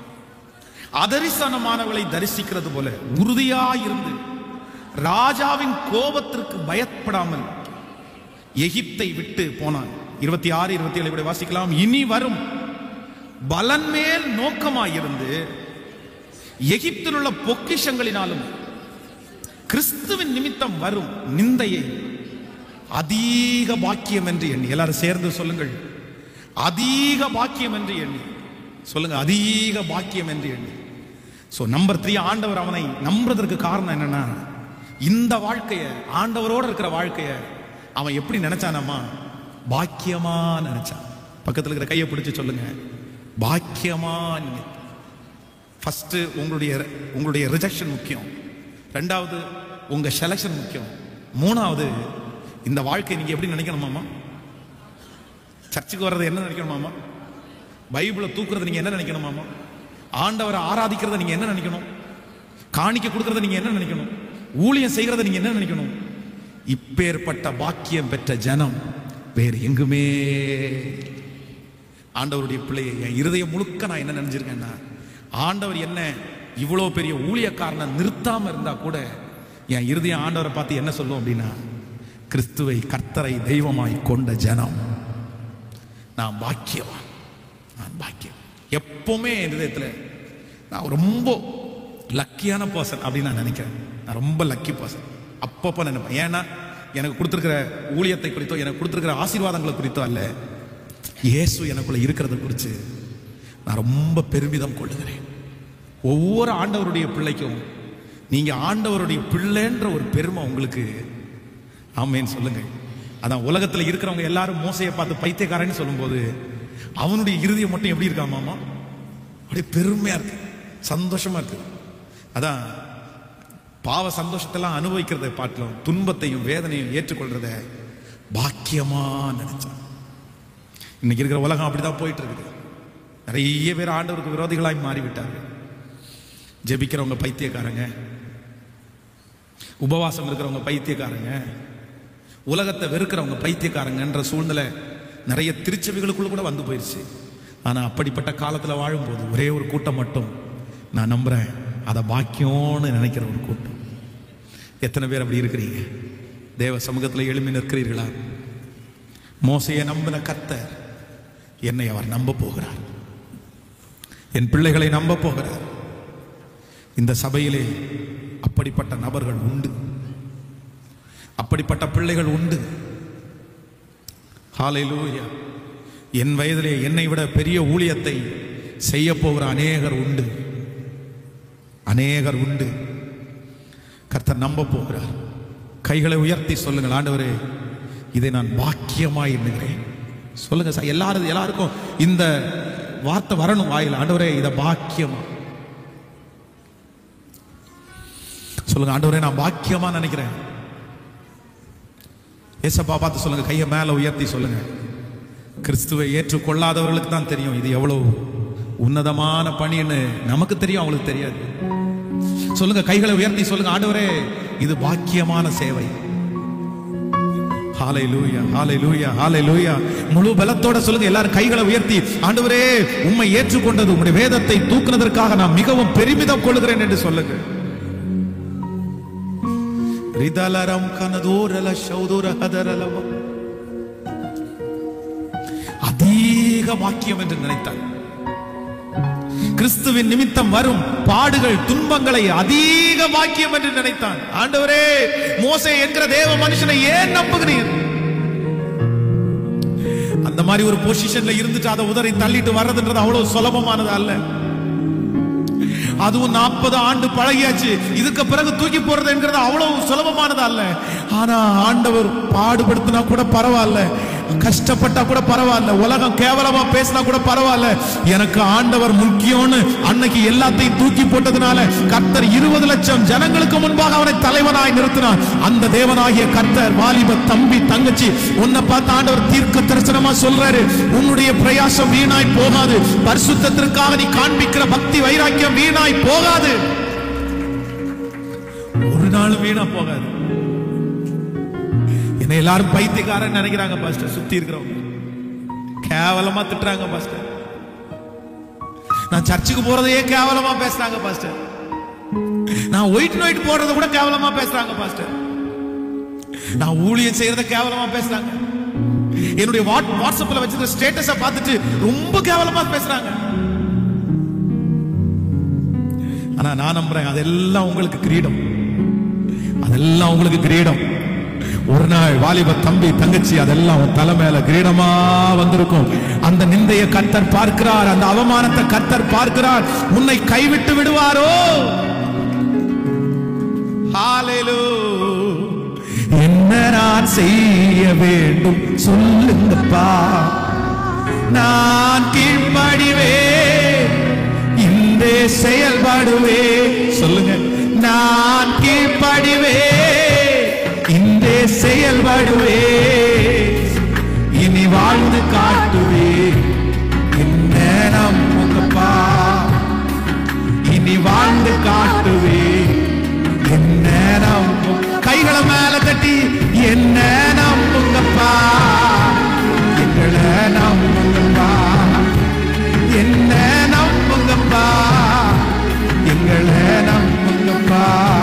அதரிசனமானவளை தரிசிக்கிறது போல உறுதியாயிருந்து ராஜாவின் கோபத்திற்கு பயப்படாமல் எகிப்தை விட்டு போனான் இருபத்தி ஆறு இருபத்தி ஏழு இப்படி வாசிக்கலாம் இனி வரும் பலன் மேல் நோக்கமாயிருந்து எகிப்தில் உள்ள பொக்கிஷங்களினாலும் கிறிஸ்துவின் நிமித்தம் வரும் நிந்தையை அதிக பாக்கியம் என்று எண்ணி எல்லாரும் சேர்ந்து சொல்லுங்கள் அதிக பாக்கியம் என்று எண்ணி சொல்லுங்க அதிக பாக்கியம் என்று எண்ணி சோ நம்பர் த்ரீ ஆண்டவர் அவனை நம்புறதற்கு காரணம் என்னன்னா இந்த வாழ்க்கைய ஆண்டவரோட இருக்கிற வாழ்க்கைய அவன் எப்படி நினைச்சானாமா பாக்கியமா நினைச்சான் பக்கத்துல இருக்கிற கையை பிடிச்சு சொல்லுங்க பாக்கியமா நினை ஃபர்ஸ்ட் உங்களுடைய உங்களுடைய ரிஜெக்ஷன் முக்கியம் ரெண்டாவது உங்க செலக்ஷன் முக்கியம் மூணாவது இந்த வாழ்க்கை நீங்க எப்படி நினைக்கணுமாமா சர்ச்சுக்கு வர்றது என்ன நினைக்கணுமாமா பைபிளை தூக்குறது நீங்க என்ன நினைக்கணுமாமா ஆண்டவரை ஆராதிக்கிறத நீங்க என்ன நினைக்கணும் காணிக்க கொடுக்கறத நீங்க என்ன நினைக்கணும் ஊழியம் செய்கிறத நீங்க என்ன நினைக்கணும் இப்பேற்பட்ட பாக்கியம் பெற்ற ஜனம் வேறு எங்குமே ஆண்டவருடைய பிள்ளையை என் இருதயம் முழுக்க நான் என்ன நினைச்சிருக்கேன்னா ஆண்டவர் என்ன இவ்வளோ பெரிய ஊழியக்காரனை நிறுத்தாம இருந்தா கூட என் இருதயம் ஆண்டவரை பார்த்து என்ன சொல்லும் அப்படின்னா கிறிஸ்துவை கர்த்தரை தெய்வமாய் கொண்ட ஜனம் நான் பாக்கியவான் நான் பாக்கியம் எப்பவுமே என் இதயத்தில் நான் ரொம்ப லக்கியான பர்சன் அப்படின்னு நான் நினைக்கிறேன் நான் ரொம்ப லக்கி பர்சன் அப்பப்போ நினைப்பேன் ஏன்னா எனக்கு கொடுத்துருக்கிற ஊழியத்தை குறித்தோ எனக்கு கொடுத்துருக்கிற ஆசீர்வாதங்களை குறித்தோ அல்ல இயேசு எனக்குள்ள இருக்கிறத குறித்து நான் ரொம்ப பெருமிதம் கொள்ளுகிறேன் ஒவ்வொரு ஆண்டவருடைய பிள்ளைக்கும் நீங்க ஆண்டவருடைய பிள்ளைன்ற ஒரு பெருமை உங்களுக்கு ஆமேன்னு சொல்லுங்க அதான் உலகத்துல இருக்கிறவங்க எல்லாரும் மோசையை பார்த்து பைத்தியக்காரன்னு சொல்லும்போது அவனுடைய இறுதியம் மட்டும் எப்படி இருக்காமாமா அப்படியே பெருமையா இருக்கு சந்தோஷமா இருக்கு அதான் பாவ சந்தோஷத்தெல்லாம் அனுபவிக்கிறதை பாட்டிலும் துன்பத்தையும் வேதனையும் ஏற்றுக்கொள்றத பாக்கியமா நினைச்சான் இன்னைக்கு இருக்கிற உலகம் அப்படிதான் போயிட்டு இருக்குது நிறைய பேர் ஆண்டவருக்கு விரோதிகளாய் மாறிவிட்டார்கள் ஜெபிக்கிறவங்க பைத்தியக்காரங்க உபவாசம் இருக்கிறவங்க பைத்தியக்காரங்க உலகத்தை வெறுக்கிறவங்க பைத்தியக்காரங்கன்ற சூழ்நிலை நிறைய திருச்சபைகளுக்குள்ள கூட வந்து போயிடுச்சு ஆனா அப்படிப்பட்ட காலத்துல வாழும்போது ஒரே ஒரு கூட்டம் மட்டும் நான் நம்புறேன் அதை பாக்கியம்னு நினைக்கிற ஒரு கூட்டம் எத்தனை பேர் அப்படி இருக்கிறீங்க தேவ சமூகத்தில் எழுமி நிற்கிறீர்களா மோசையை நம்பின கர்த்தர் என்னை அவர் நம்ப போகிறார் என் பிள்ளைகளை நம்ப போகிறார் இந்த சபையிலே அப்படிப்பட்ட நபர்கள் உண்டு அப்படிப்பட்ட பிள்ளைகள் உண்டு ஹalleluya என் வயதிலே என்னை விட பெரிய ஊழியத்தை செய்ய போகிற அநேகர் உண்டு அநேகர் உண்டு கர்த்தர் நம்ப போகிறார் கைகளை உயர்த்தி சொல்லுங்கள் ஆண்டவரே இதை நான் பாக்கியமாய் எண்ணுகிறேன் சொல்லுங்க சார் எல்லாரும் எல்லாருக்கும் இந்த வார்த்தை வரணும் வாயில் ஆண்டவரே இதை பாக்கியமா சொல்லுங்க ஆண்டவரே நான் பாக்கியமா நினைக்கிறேன் ஏசப்பா பார்த்து சொல்லுங்க கையை மேல உயர்த்தி சொல்லுங்க கிறிஸ்துவை ஏற்றுக்கொள்ளாதவர்களுக்கு தான் தெரியும் இது எவ்வளவு உன்னதமான பணின்னு நமக்கு தெரியும் அவங்களுக்கு தெரியாது சொல்லுங்க கைகளை உயர்த்தி சொல்லுங்க ஆண்டவரே இது பாக்கியமான சேவை ஹalleluya ஹalleluya ஹalleluya முழு பலத்தோட சொல்லுங்க எல்லாரும் கைகளை உயர்த்தி ஆண்டவரே உம்மை ஏற்றுக்கொண்டது உம்முடைய வேதத்தை தூக்குனதற்காக நான் மிகவும் பெருமிதம் கொள்கிறேன் என்று சொல்லுங்க ரிதலரம் கனதோரல சௌதுர ஹதரலவ அதிக வாக்கியம் என்று நினைத்தார் கிறிஸ்துவின் நிமித்தம் வரும் பாடுகள் துன்பங்களை அதிக வாக்கியம் என்று நினைத்தான் ஆண்டவரே மோசே என்கிற தேவ மனுஷனை ஏன் நம்புகிறீர் அந்த மாதிரி ஒரு பொசிஷன்ல இருந்துட்டு அதை உதறி தள்ளிட்டு வர்றதுன்றது அவ்வளவு சுலபமானது அல்ல அதுவும் நாற்பது ஆண்டு பழகியாச்சு இதுக்கு பிறகு தூக்கி போறது என்கிறது அவ்வளவு சுலபமானது அல்ல ஆனா ஆண்டவர் பாடுபடுத்தினா கூட பரவாயில்ல கஷ்டப்பட்டா கூட பரவாயில்ல உலகம் கேவலமா பேசினா கூட பரவாயில்ல எனக்கு ஆண்டவர் முக்கியம்னு அன்னைக்கு எல்லாத்தையும் தூக்கி போட்டதுனால கர்த்தர் இருபது லட்சம் ஜனங்களுக்கு முன்பாக அவனை தலைவனாய் நிறுத்தினார் அந்த தேவனாகிய கர்த்தர் வாலிப தம்பி தங்கச்சி உன்னை பார்த்து ஆண்டவர் தீர்க்க தரிசனமா சொல்றாரு உன்னுடைய பிரயாசம் வீணாய் போகாது பரிசுத்தத்திற்காக நீ காண்பிக்கிற பக்தி வைராக்கியம் வீணாய் போகாது ஒரு நாளும் வீணா போகாது என்ன எல்லாரும் பைத்தியக்காரன் நினைக்கிறாங்க பாஸ்டர் சுத்தி இருக்கிறவங்க கேவலமா திட்டுறாங்க பாஸ்டர் நான் சர்ச்சுக்கு போறதையே கேவலமா பேசுறாங்க பாஸ்டர் நான் ஒயிட் நைட் போடுறத கூட கேவலமா பேசுறாங்க பாஸ்டர் நான் ஊழியம் செய்யறத கேவலமா பேசுறாங்க என்னுடைய வாட் வாட்ஸ்அப்ல வச்சிருக்க ஸ்டேட்டஸ பார்த்துட்டு ரொம்ப கேவலமா பேசுறாங்க ஆனா நான் நம்புறேன் அதெல்லாம் உங்களுக்கு கிரீடம் அதெல்லாம் உங்களுக்கு கிரீடம் ஒரு நாள் வாலிப தம்பி தங்கச்சி அதெல்லாம் உன் தலை மேல கிரீடமா வந்திருக்கும் அந்த நிந்தைய கர்த்தர் பார்க்கிறார் அந்த அவமானத்தை கர்த்தர் பார்க்கிறார் உன்னை கைவிட்டு விடுவாரோ ஹalleluya. என்ன நான் செய்ய வேண்டும் சொல்லுங்கப்பா நான் கீழ்ப்படிவே இந்த செயல்படுவே சொல்லுங்க நான் கீழ்ப்படிவே இந்த செயல்படுவே இனி வாழ்ந்து காட்டுவே என்ன நம்புங்கப்பா இனி வாழ்ந்து காட்டுவே என்ன நம்பும் கைகளை மேல தட்டி என்ன நம்புங்கப்பா எங்களை நம்புங்கப்பா என்ன நம்புங்கப்பா எங்களை நம்புங்கப்பா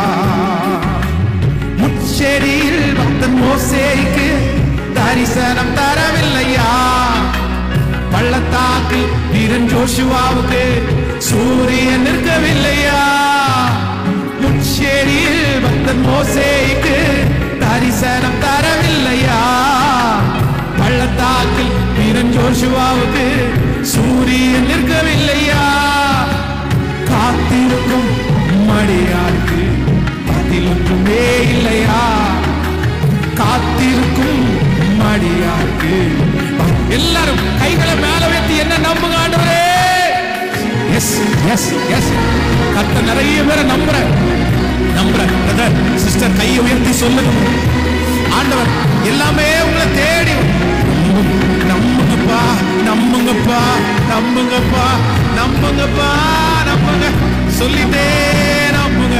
முச்செடியில் பக்தன் மோசேக்கு தரிசனம் தரவில்லையா பள்ளத்தாக்கு வீரன் ஜோஷுவாவுக்கு சூரியன் நிற்கவில்லையா முச்சேரியில் பக்தன் மோசேக்கு தரிசனம் தரவில்லையா பள்ளத்தாக்கில் வீரன் ஜோஷுவாவுக்கு சூரியன் நிற்கவில்லையா காத்திருக்கும் மடியாருக்கு பதில் ஒன்றுமே இல்லையா காத்திருக்கும் மடியாருக்கு எல்லாரும் கைகளை மேல வைத்து என்ன நம்புங்க ஆண்டவரே எஸ் எஸ் எஸ் கத்த நிறைய பேரை நம்புற நம்புற பிரதர் சிஸ்டர் கையை உயர்த்தி சொல்லுங்க ஆண்டவர் எல்லாமே உங்களை தேடி நம்புங்கப்பா நம்புங்கப்பா நம்புங்கப்பா நம்புங்கப்பா நம்புங்க சொல்லிட்டே நம்புங்க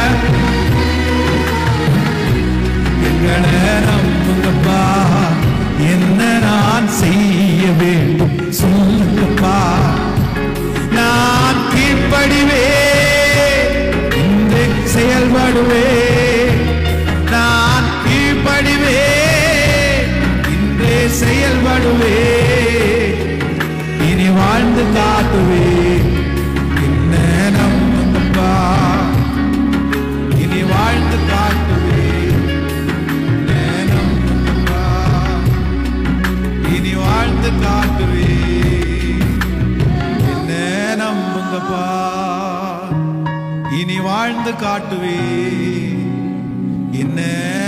எங்களை நம்புங்கப்பா என்ன நான் செய்ய வேண்டும் சொல்லுங்கப்பா நான் கீழ்ப்படிவே இன்று செயல்படுவே நான் கீழ்ப்படிவே இன்றே செயல்படுவே இனி வாழ்ந்து காட்டுவே என்ன நம்புங்கப்பா இனி வாழ்ந்து காட்டுவே என்ன நம்புங்கப்பா இனி வாழ்ந்து காட்டுவே என்ன நம்புங்கப்பா இனி வாழ்ந்து காட்டுவே என்ன